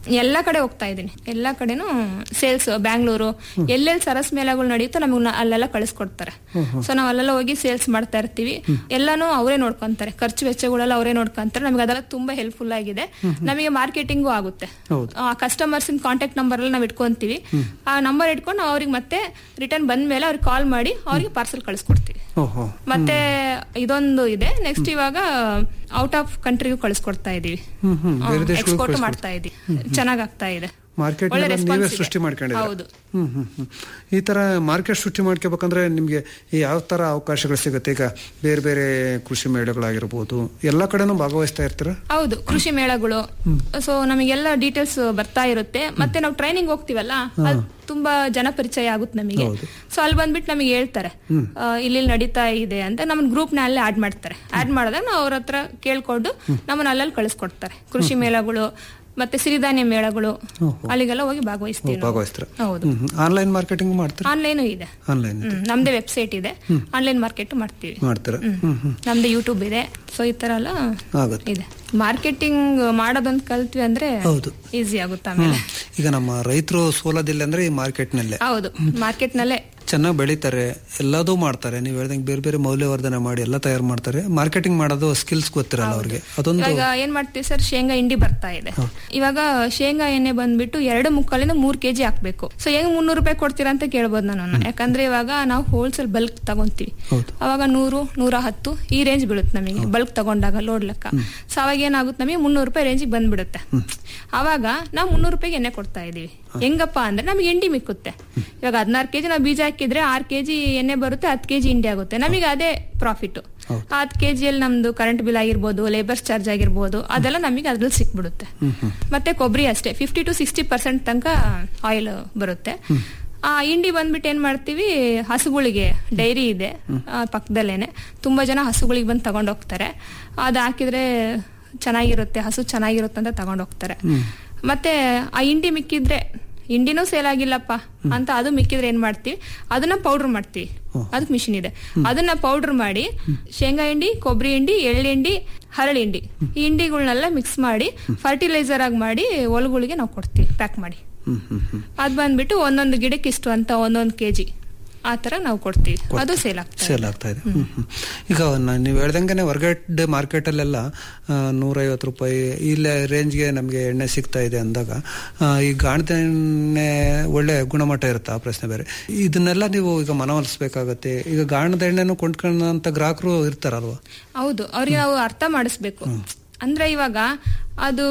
ಎಲ್ಲಾ ಕಡೆ ಹೋಗ್ತಾ ಇದೀನಿ ಎಲ್ಲಾ ಕಡೆನೂ ಸೇಲ್ಸ್ ಬ್ಯಾಂಗ್ಳೂರು ಎಲ್ಲೆಲ್ಲಿ ಸರಸ್ ಮೇಳಗಳು ನಡೆಯುತ್ತೋ ನಮಗೆ ಅಲ್ಲೆಲ್ಲ ಕಳಿಸ್ಕೊಡ್ತಾರೆ ಸೊ ನಾವ್ ಅಲ್ಲೆಲ್ಲ ಹೋಗಿ ಸೇಲ್ಸ್ ಮಾಡ್ತಾ ಇರ್ತೀವಿ ಎಲ್ಲಾನು ಅವರೇ ನೋಡ್ಕೊಂತಾರೆ ಖರ್ಚು ವೆಚ್ಚಗಳೆಲ್ಲ ಅವರೇ ನೋಡ್ಕೊಂತಾರೆ ನಮಗೆ ಅದೆಲ್ಲ ತುಂಬಾ ಹೆಲ್ಪ್ಫುಲ್ ಆಗಿದೆ ನಮಗೆ ಮಾರ್ಕೆಟಿಂಗು ಆಗುತ್ತೆ ಹೌದು. ಆ ಕಸ್ಟಮರ್ಸ್ ಕಾಂಟ್ಯಾಕ್ಟ್ ನಂಬರ್ ಎಲ್ಲ ನಾವು ಇಟ್ಕೊಂತೀವಿ ಆ ನಂಬರ್ ಇಟ್ಕೊಂಡು ನಾವು ಅವ್ರಿಗೆ ಮತ್ತೆ ರಿಟರ್ನ್ ಬಂದ ಮೇಲೆ ಅವ್ರಿಗೆ ಕಾಲ್ ಮಾಡಿ ಅವ್ರಿಗೆ ಪಾರ್ಸಲ್ ಕಳಿಸ್ಕೊಡ್ತೀವಿ ಓಹೋ ಮತ್ತೆ ಇದೊಂದು ಇದೆ ನೆಕ್ಸ್ಟ್ ಇವಾಗ ಔಟ್ ಆಫ್ ಕಂಟ್ರಿಗೂ ಕಳಿಸ್ಕೊಡ್ತಾ ಇದೀವಿ ಹ್ಮ್ ಹ್ಮ್ ಬೇರೆ ದೇಶಗಳಿಗೂ ಎಕ್ಸ್ಪೋರ್ಟ್ ಕಳಿಸ್ಕೊಡ್ತಾ- ಮಾಡ್ತಾ ಇದೀವಿ ಚೆನ್ನಾಗ್ ಆಗ್ತಾ ಇದೆ ಮಾರ್ಕೆಟ್ ಒಳ್ಳೆ ನೀವೇ response ಇದೆ. ಸೃಷ್ಟಿ ಮಾಡ್ಕೊಂಡಿದ್ದೀರಾ ಹೌದು ಹ್ಮ್ ಹ್ಮ್ ಹ್ಮ್ ಈ ತರ ಮಾರ್ಕೆಟ್ ಸೃಷ್ಟಿ ಮಾಡ್ಕೋಬೇಕಂದ್ರೆ ನಿಮ್ಗೆ ಯಾವ ತರ ಅವಕಾಶಗಳು ಸಿಗುತ್ತೆ ಈಗ ಬೇರೆ ಬೇರೆ ಕೃಷಿ ಮೇಳಗಳಾಗಿರ್ಬೋದು ಎಲ್ಲ ಕಡೆನೂ ಭಾಗವಹಿಸ್ತಾ ಇರ್ತೀರಾ ಹೌದು ಕೃಷಿ ಮೇಳಗಳು ಸೊ ನಮಗೆಲ್ಲ ಡೀಟೇಲ್ಸ್ ಬರ್ತಾ ಇರುತ್ತೆ ಮತ್ತೆ ನಾವು ಟ್ರೈನಿಂಗ್ ಹೋಗ್ತೀವಲ್ಲ ಅದು ತುಂಬಾ ಜನಪರಿಚಯ ಆಗುತ್ತೆ ನಮಗೆ ಸೊ ಅಲ್ಲಿ ಬಂದ್ಬಿಟ್ಟು ನಮಗೆ ಹೇಳ್ತಾರೆ ಆ, ಇಲ್ಲಿ ಇಲ್ಲಿ ನಡೀತಾ ಇದೆ ಅಂತ ನಮ್ಮ ಗ್ರೂಪ್ ನ ಅಲ್ಲೇ ಆಡ್ ಮಾಡ್ತಾರೆ ಆಡ್ ಮಾಡಿದಾಗ ನಾವು ಅವ್ರ ಹತ್ರ ಕೇಳ್ಕೊಂಡು ನಮ್ಮನ್ನ ಅಲ್ಲಲ್ಲಿ ಕಳಿಸ್ಕೊಡ್ತಾರೆ ಕೃಷಿ ಮೇಳಗಳು ಮತ್ತೆ ಸಿರಿಧಾನ್ಯ ಮೇಳಗಳು ಅಲ್ಲಿಗೆಲ್ಲ ಹೋಗಿ ಭಾಗವಹಿಸ್ತೀವಿ ನಾವು. ಭಾಗವಹಿಸ್ತೀರಾ ಹೌದು ಆನ್ಲೈನ್ ಮಾರ್ಕೆಟಿಂಗ್ ಮಾಡ್ತೀರಾ ಆನ್ಲೈನು ಇದೆ ಆನ್ಲೈನ್ ಹ್ಮ್, ನಮ್ದೇ ವೆಬ್ಸೈಟ್ ಇದೆ ಆನ್ಲೈನ್ ಮಾರ್ಕೆಟ್ ಮಾಡ್ತೀವಿ ಮಾಡ್ತೀರಾ ಹ್ಮ್. ಹ್ಮ್ ಹ್ಮ್ ನಮ್ದು ಯೂಟ್ಯೂಬ್ ಇದೆ ಸೊ ಈ ತರ ಎಲ್ಲ ಆಗುತ್ತೆ ಇದೆ ಮಾರ್ಕೆಟಿಂಗ್ ಮಾಡೋದೊಂದು ಕಲ್ತ್ವಿ ಅಂದ್ರೆ ಹೌದು. ಈಸಿ ಆಗುತ್ತೆ ಆಮೇಲೆ ಈಗ ನಮ್ಮ ರೈತರು ಸೋಲೋದಿಲ್ಲ ಅಂದ್ರೆ ಈ ಮಾರ್ಕೆಟ್ ನಲ್ಲೇ ಹೌದು ಮಾರ್ಕೆಟ್ ನಲ್ಲೇ ಚೆನ್ನಾಗಿ ಬೆಳಿತಾರೆ ಎಲ್ಲದೂ ಮಾಡ್ತಾರೆ ನೀವು ಹೇಳ್ದಂಗೆ ಬೇರೆ ಬೇರೆ ಮೌಲ್ಯವರ್ಧನೆ ಮಾಡಿ ಎಲ್ಲ ತಯಾರು ಮಾಡ್ತಾರೆ ಮಾರ್ಕೆಟಿಂಗ್ ಮಾಡೋದು ಸ್ಕಿಲ್ಸ್ ಗೊತ್ತಿರಲ್ಲ ಅವ್ರಿಗೆ ಅದೊಂದು ಇವಾಗ ಏನ್ ಮಾಡ್ತೀವಿ ಸರ್ ಶೇಂಗಾ ಹಿಂಡಿ ಬರ್ತಾ ಇದೆ ಇವಾಗ ಶೇಂಗಾ ಎಣ್ಣೆ ಬಂದ್ಬಿಟ್ಟು ಎರಡು ಮುಕ್ಕಾಲಿಂದ ಮೂರ್ ಕೆಜಿ ಹಾಕ್ಬೇಕು ಸೊ ಹೆಂಗ್ ಮುನ್ನೂರು ರೂಪಾಯಿ ಕೊಡ್ತೀರಾ ಅಂತ ಕೇಳ್ಬೋದು ನಾನು ಯಾಕಂದ್ರೆ ಇವಾಗ ನಾವು ಹೋಲ್ಸೇಲ್ ಬಲ್ಕ್ ತಗೊಂತೀವಿ ಹೌದು. ಅವಾಗ ನೂರು ನೂರ ಹತ್ತು ಈ ರೇಂಜ್ ಬೀಳುತ್ತೆ ನಮಗೆ ಬಲ್ಕ್ ತಗೊಂಡಾಗ ಲೋಡ್ ಲೆಕ್ಕ ಸೊ ಅವಾಗ ಏನಾಗುತ್ತೆ ನಮಗೆ ಮುನ್ನೂರು ರೂಪಾಯಿ ರೇಂಜಿಗೆ ಬಂದ್ಬಿಡುತ್ತೆ ಅವಾಗ ನಾವು ಮುನ್ನೂರು ರೂಪಾಯಿಗೆ ಎಣ್ಣೆ ಕೊಡ್ತಾ ಇದೀವಿ ಹೆಂಗಪ್ಪ ಅಂದ್ರೆ ನಮಗೆ ಎಂಡಿ ಮಿಕ್ಕುತ್ತೆ ಇವಾಗ ಹದಿನಾರು ಕೆಜಿ ನಾವು ಬೀಜ ಹಾಕಿದ್ರೆ ಆರ್ ಕೆಜಿ ಎಣ್ಣೆ ಬರುತ್ತೆ ಹತ್ತು ಕೆಜಿ ಇಂಡಿ ಆಗುತ್ತೆ ನಮಗೆ ಅದೇ ಪ್ರಾಫಿಟ್ ಹತ್ತು ಕೆಜಿಯಲ್ಲಿ ನಮ್ದು ಕರೆಂಟ್ ಬಿಲ್ ಆಗಿರ್ಬೋದು ಲೇಬರ್ಸ್ ಚಾರ್ಜ್ ಆಗಿರ್ಬೋದು ಅದೆಲ್ಲ ನಮಗೆ ಅದ್ರಲ್ಲಿ ಸಿಕ್ಬಿಡುತ್ತೆ ಮತ್ತೆ ಕೊಬ್ಬರಿ ಅಷ್ಟೇ ಫಿಫ್ಟಿ ಟು ಸಿಕ್ಸ್ಟಿ ಪರ್ಸೆಂಟ್ ತನಕ ಆಯಿಲ್ ಬರುತ್ತೆ ಆ ಇಂಡಿ ಬಂದ್ಬಿಟ್ಟು ಏನ್ ಮಾಡ್ತೀವಿ ಹಸುಗಳಿಗೆ ಡೈರಿ ಇದೆ ಆ, ಪಕ್ಕದಲ್ಲೇನೆ ತುಂಬಾ ಜನ ಹಸುಗಳಿಗೆ ಬಂದು ತಗೊಂಡ್ ಹೋಗ್ತಾರೆ ಅದು ಹಾಕಿದ್ರೆ ಚೆನ್ನಾಗಿರುತ್ತೆ ಹಸು ಚೆನ್ನಾಗಿರುತ್ತೆ ಅಂತ ತಗೊಂಡ್ ಹೋಗ್ತಾರೆ ಮತ್ತೆ ಆ ಇಂಡಿ ಮಿಕ್ಕಿದ್ರೆ ಇಂಡಿನೂ ಸೇಲ್ ಆಗಿಲ್ಲಪ್ಪ ಅಂತ ಅದು ಮಿಕ್ಕಿದ್ರೆ ಏನ್ ಮಾಡ್ತೀವಿ ಅದನ್ನ ಪೌಡರ್ ಮಾಡ್ತೀವಿ ಅದಕ್ಕೆ ಮಿಷಿನ್ ಇದೆ ಅದನ್ನ ಪೌಡರ್ ಮಾಡಿ ಶೇಂಗಾ ಹಿಂಡಿ ಕೊಬ್ಬರಿ ಹಿಂಡಿ ಎಳ್ಳಿಂಡಿ ಹರಳಿ ಹಿಂಡಿ ಈ ಹಿಂಡಿಗಳನ್ನೆಲ್ಲ ಮಿಕ್ಸ್ ಮಾಡಿ ಫರ್ಟಿಲೈಸರ್ ಆಗಿ ಮಾಡಿ ಹೊಲಗಳಿಗೆ ನಾವು ಕೊಡ್ತೀವಿ ಪ್ಯಾಕ್ ಮಾಡಿ ಹ್ಮ್ ಹ್ಮ್ ಹ್ಮ್ ಅದ್ ಬಂದ್ಬಿಟ್ಟು ಒಂದೊಂದು ಗಿಡಕ್ಕೆ ಇಷ್ಟು ಅಂತ ಒಂದೊಂದು ಕೆಜಿ ಆ ತರ ನಾವು ಕೊಡ್ತೀವಿ ಅದು ಸೇಲ್ ಆಗ್ತದೆ ಸೇಲ್ ಆಗ್ತಾ ಇದೆ ಹ್ಮ್, ಹ್ಮ್. ಈಗ ನಾ- ನೀವು ಹೇಳ್ದಂಗೆ ಹೊರಗಡೆ ಮಾರ್ಕೆಟ್ ಅಲ್ಲೆಲ್ಲ ನೂರೈವತ್ತು ರೂಪಾಯಿ ಇಲ್ಲ ರೇಂಜ್ಗೆ ನಮಗೆ ಎಣ್ಣೆ ಸಿಗ್ತಾ ಇದೆ ಅಂದಾಗ ಆ, ಈ ಗಾಣದ ಎಣ್ಣೆ ಒಳ್ಳೆ ಗುಣಮಟ್ಟ ಇರುತ್ತೆ ಆ ಪ್ರಶ್ನೆ ಬೇರೆ ಇದನ್ನೆಲ್ಲ ನೀವು ಈಗ ಮನವೊಲಿಸ್ಬೇಕಾಗತ್ತೆ ಈಗ ಗಾಣದ ಎಣ್ಣೆನು ಕೊಂಡ್ಕೊಳ್ಳೋಂಥ ಗ್ರಾಹಕರು ಇರ್ತಾರಲ್ವಾ ಹೌದು ಅವ್ರಿಗೆ ನಾವು ಅರ್ಥ ಮಾಡಿಸ್ಬೇಕು ಅಂದ್ರೆ ಇವಾಗ ಅದು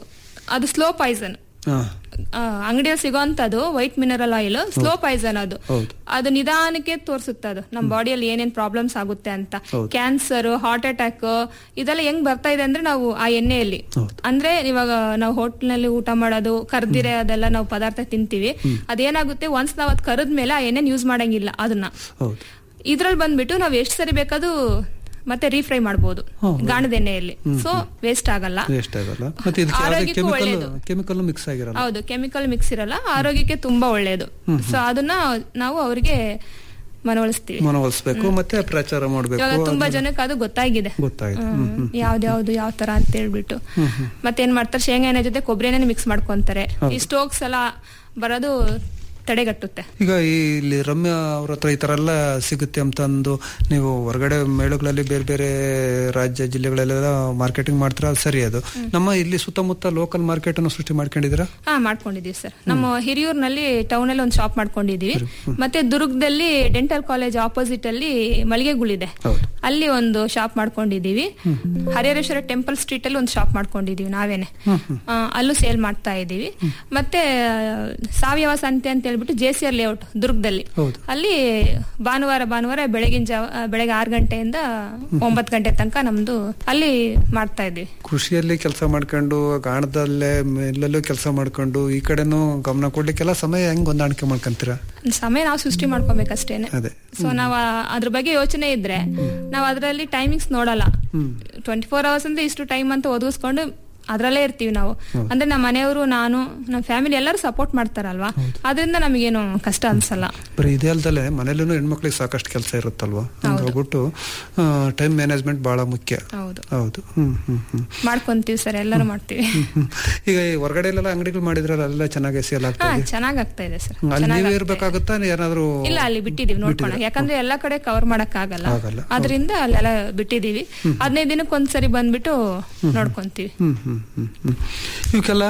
ಅದು ಸ್ಲೋ ಪಾಯ್ಸನ್ ಹಾ ಅಂಗಡಿಯಲ್ಲಿ ಸಿಗೋಂತದ್ದು white mineral oil slow poison ಅದು ಹೌದು. ಅದು ನಿಧಾನಕ್ಕೆ ತೋರಿಸುತ್ತೆ ಅದು ನಮ್ಮ ಬಾಡಿಯಲ್ಲಿ ಏನೇನ್ ಪ್ರಾಬ್ಲಮ್ಸ್ ಆಗುತ್ತೆ ಅಂತ ಹೌದು. ಕ್ಯಾನ್ಸರ್ ಹಾರ್ಟ್ ಅಟ್ಯಾಕ್ ಇದೆಲ್ಲ ಹೆಂಗ್ ಬರ್ತಾ ಇದೆ ಅಂದ್ರೆ ನಾವು ಆ ಎಣ್ಣೆಯಲ್ಲಿ ಹೌದು. ಅಂದ್ರೆ ಇವಾಗ ನಾವು ಹೋಟ್ಲ್ನಲ್ಲಿ ಊಟ ಮಾಡೋದು ಕರ್ದಿರೆ ಅದೆಲ್ಲ ನಾವು ಪದಾರ್ಥ ತಿಂತೀವಿ ಅದೇನಾಗುತ್ತೆ ಒನ್ಸ್ ನಾವ್ ಅದ್ ಕರೆದ್ಮೇಲೆ ಆ ಎಣ್ಣೆನ ಯೂಸ್ ಮಾಡಂಗಿಲ್ಲ ಅದನ್ನ ಹೌದು ಇದ್ರಲ್ಲಿ ಬಂದ್ಬಿಟ್ಟು ನಾವ್ ಎಷ್ಟು ಸರಿ ಬೇಕಾದ್ರೂ ಮತ್ತೆ ರೀಫ್ರೈ ಮಾಡಬಹುದು ಹೌದು. ಗಾಣದ ಎಣ್ಣೆಯಲ್ಲಿ ಸೊ ವೇಸ್ಟ್ ಆಗಲ್ಲ ವೇಸ್ಟ್ ಆಗಲ್ಲ ಮತ್ತೆ ಇದಕ್ಕೆ ಯಾವುದೇ ಆರೋಗ್ಯಕ್ಕೂ ಕೆಮಿಕಲ್ ಒಳ್ಳೇದು. ಕೆಮಿಕಲ್ ಮಿಕ್ಸ್ ಆಗಿರಲ್ಲ ಹೌದು ಕೆಮಿಕಲ್ ಮಿಕ್ಸ್ ಇರಲ್ಲ ಆರೋಗ್ಯಕ್ಕೆ ತುಂಬಾ ಒಳ್ಳೆಯದು ಸೊ ಅದನ್ನ ನಾವು ಅವರಿಗೆ ಮನವೊಲಿಸ್ತೀವಿ ಮನವೊಲಿಸ್ಬೇಕು ಮತ್ತೆ ಪ್ರಚಾರ ಮಾಡಬೇಕು ಇವಾಗ ತುಂಬಾ ಜನಕ್ಕೆ ಅದು ಗೊತ್ತಾಗಿದೆ ಗೊತ್ತಾಯ್ತು ಹ್ಮ್. ಯಾವ್ದ್ಯಾವ್ದು ಯಾವ ತರ ಅಂತ ಹೇಳ್ಬಿಟ್ಟು ಮತ್ತೆ ಏನ್ ಮಾಡ್ತಾರೆ ಶೇಂಗಾ ಎಣ್ಣೆ ಜೊತೆ ಕೊಬ್ಬರಿ ಎಣ್ಣೆ ಮಿಕ್ಸ್ ಮಾಡ್ಕೊಂತಾರೆ ಈ ಸ್ಟೋಕ್ಸ್ ಎಲ್ಲ ಬರೋದು ತಡೆಗಟ್ಟುತ್ತೆ ಈಗ ಈ ಇಲ್ಲಿ ರಮ್ಯಾ ಅವ್ರ ಹತ್ರ ಈ ತರ ಎಲ್ಲ ಸಿಗುತ್ತೆ ಅಂತಂದು ನೀವು ಹೊರಗಡೆ ಮೇಳಗಳಲ್ಲಿ ಬೇರೆ ಬೇರೆ ರಾಜ್ಯ ಜಿಲ್ಲೆಗಳೆಲ್ಲ ಮಾರ್ಕೆಟಿಂಗ್ ಮಾಡ್ತೀರಾ ಅದು ಸರಿ ಅದು ನಮ್ಮ ಇಲ್ಲಿ ಸುತ್ತಮುತ್ತ ಲೋಕಲ್ ಮಾರ್ಕೆಟ್ ಅನ್ನು ಸೃಷ್ಟಿ ಮಾಡ್ಕೊಂಡಿದ್ದೀರಾ ಹಾ ಮಾಡ್ಕೊಂಡಿದೀವಿ ಸರ್ ನಮ್ಮ ಹಿರಿಯೂರ್ನಲ್ಲಿ ಟೌನ್ ಅಲ್ಲಿ ಒಂದು ಶಾಪ್ ಮಾಡ್ಕೊಂಡಿದೀವಿ ಮತ್ತೆ ದುರ್ಗದಲ್ಲಿ ಡೆಂಟಲ್ ಕಾಲೇಜ್ ಆಪೋಸಿಟ್ ಅಲ್ಲಿ ಮಳಿಗೆಗಳಿದೆ ಹೌದು. ಅಲ್ಲಿ ಒಂದು ಶಾಪ್ ಮಾಡ್ಕೊಂಡಿದೀವಿ ಹರಿಹರೇಶ್ವರ ಟೆಂಪಲ್ ಸ್ಟ್ರೀಟ್ ಅಲ್ಲಿ ಒಂದು ಶಾಪ್ ಮಾಡ್ಕೊಂಡಿದೀವಿ ನಾವೇನೆ ಆ, ಅಲ್ಲೂ ಸೇಲ್ ಮಾಡ್ತಾ ಇದೀವಿ ಮತ್ತೆ ಆ, ಸಾವಯವ ಸಂತೆ ಅಂತ ಹೇಳ್ಬಿಟ್ಟು ಜೆ ಸಿ ಆರ್ ಲೇಔಟ್ ದುರ್ಗದಲ್ಲಿ ಹೌದು. ಅಲ್ಲಿ ಭಾನುವಾರ ಭಾನುವಾರ ಬೆಳಗಿನ ಜಾವ ಆ, ಬೆಳಗ್ಗೆ ಆರು ಗಂಟೆಯಿಂದ ಒಂಬತ್ತು ಗಂಟೆ ತನಕ ನಮ್ದು ಅಲ್ಲಿ ಮಾಡ್ತಾ ಇದೀವಿ ಕೃಷಿಯಲ್ಲಿ ಕೆಲಸ ಮಾಡ್ಕೊಂಡು ಗಾಣದಲ್ಲೇ ಎಲ್ಲೆಲ್ಲೂ ಕೆಲಸ ಮಾಡ್ಕೊಂಡು ಈ ಕಡೆನೂ ಗಮನ ಕೊಡ್ಲಿಕ್ಕೆಲ್ಲ ಸಮಯ ಹೆಂಗ್ ಹೊಂದಾಣಿಕೆ ಮಾಡ್ಕೊಂತೀರಾ ಸಮಯ ನಾವು ಸೃಷ್ಟಿ ಮಾಡ್ಕೊಬೇಕಷ್ಟೇನೆ ಅದೇ ಸೊ ನಾವ್ ಆ- ಅದ್ರ ಬಗ್ಗೆ ಯೋಚನೆ ಇದ್ರೆ ನಾವ್ ಅದ್ರಲ್ಲಿ ಟೈಮಿಂಗ್ಸ್ ನೋಡಲ್ಲ ಟ್ವೆಂಟಿ ಫೋರ್ ಅವರ್ಸ್ ಅಂದ್ರೆ ಇಷ್ಟು ಟೈಮ್ ಅಂತ ಒದಗಿಸ್ಕೊಂಡು ಅದ್ರಲ್ಲೇ ಇರ್ತೀವಿ ನಾವು ಅಂದ್ರೆ ನಮ್ಮ ಮನೆಯವರು ನಾನು ನಮ್ಮ ಫ್ಯಾಮಿಲಿ ಎಲ್ಲರೂ ಸಪೋರ್ಟ್ ಮಾಡ್ತಾರಲ್ವಾ ಅದರಿಂದ ನಮಗೇನು ಕಷ್ಟ ಅನ್ಸಲ್ಲ ಬರೀ ಇದೇ ಅಲ್ದಲೆ ಮನೇಲೂ ಹೆಣ್ಮಕ್ಳಿಗೆ ಸಾಕಷ್ಟು ಕೆಲಸ ಇರುತ್ತಲ್ವಾ ಹಂಗಾಗ್ಬಿಟ್ಟು ಟೈಮ್ ಮ್ಯಾನೇಜ್ಮೆಂಟ್ ಬಹಳ ಮುಖ್ಯ ಹೌದು ಹೌದು ಹ್ಮ್ ಹ್ಮ್ ಹ್ಮ್ ಮಾಡ್ಕೊಂತೀವಿ ಸರ್ ಎಲ್ಲರೂ ಮಾಡ್ತೀವಿ ಹ್ಮ್. ಈಗ ಈ ಹೊರಗಡೆಲೆಲ್ಲ ಅಂಗಡಿಗಳು ಮಾಡಿದ್ರಲ್ಲ ಅಲ್ಲೆಲ್ಲ ಚೆನ್ನಾಗಿ ಸೇಲ್ ಆಗ್ತಾ ಹಾ ಇದೆ ಚೆನ್ನಾಗ್ ಆಗ್ತಾ ಇದೆ ಸರ್ ಅಲ್ಲಿ ನೀವೇ ಇರ್ಬೇಕಾಗುತ್ತಾ ಏನಾದ್ರು ಇಲ್ಲ ಅಲ್ಲಿ ಬಿಟ್ಟಿದೀವಿ ನೋಡ್ಕೊಳಕ್ ಯಾಕಂದ್ರೆ ಎಲ್ಲಾ ಕಡೆ ಕವರ್ ಮಾಡಕ್ ಆಗಲ್ಲ ಆಗಲ್ಲ. ಅದರಿಂದ ಅಲ್ಲೆಲ್ಲ ಬಿಟ್ಟಿದೀವಿ ಹದಿನೈದು ದಿನಕ್ಕೆ ಒಂದ್ಸರಿ ಬಂದ್ಬಿಟ್ಟು ನೋಡ್ಕೊಂತೀವಿ ಹ್ಮ್ ಹ್ಮ್ ಹ್ಮ್ ಹ್ಮ್ ಇವಕ್ಕೆಲ್ಲ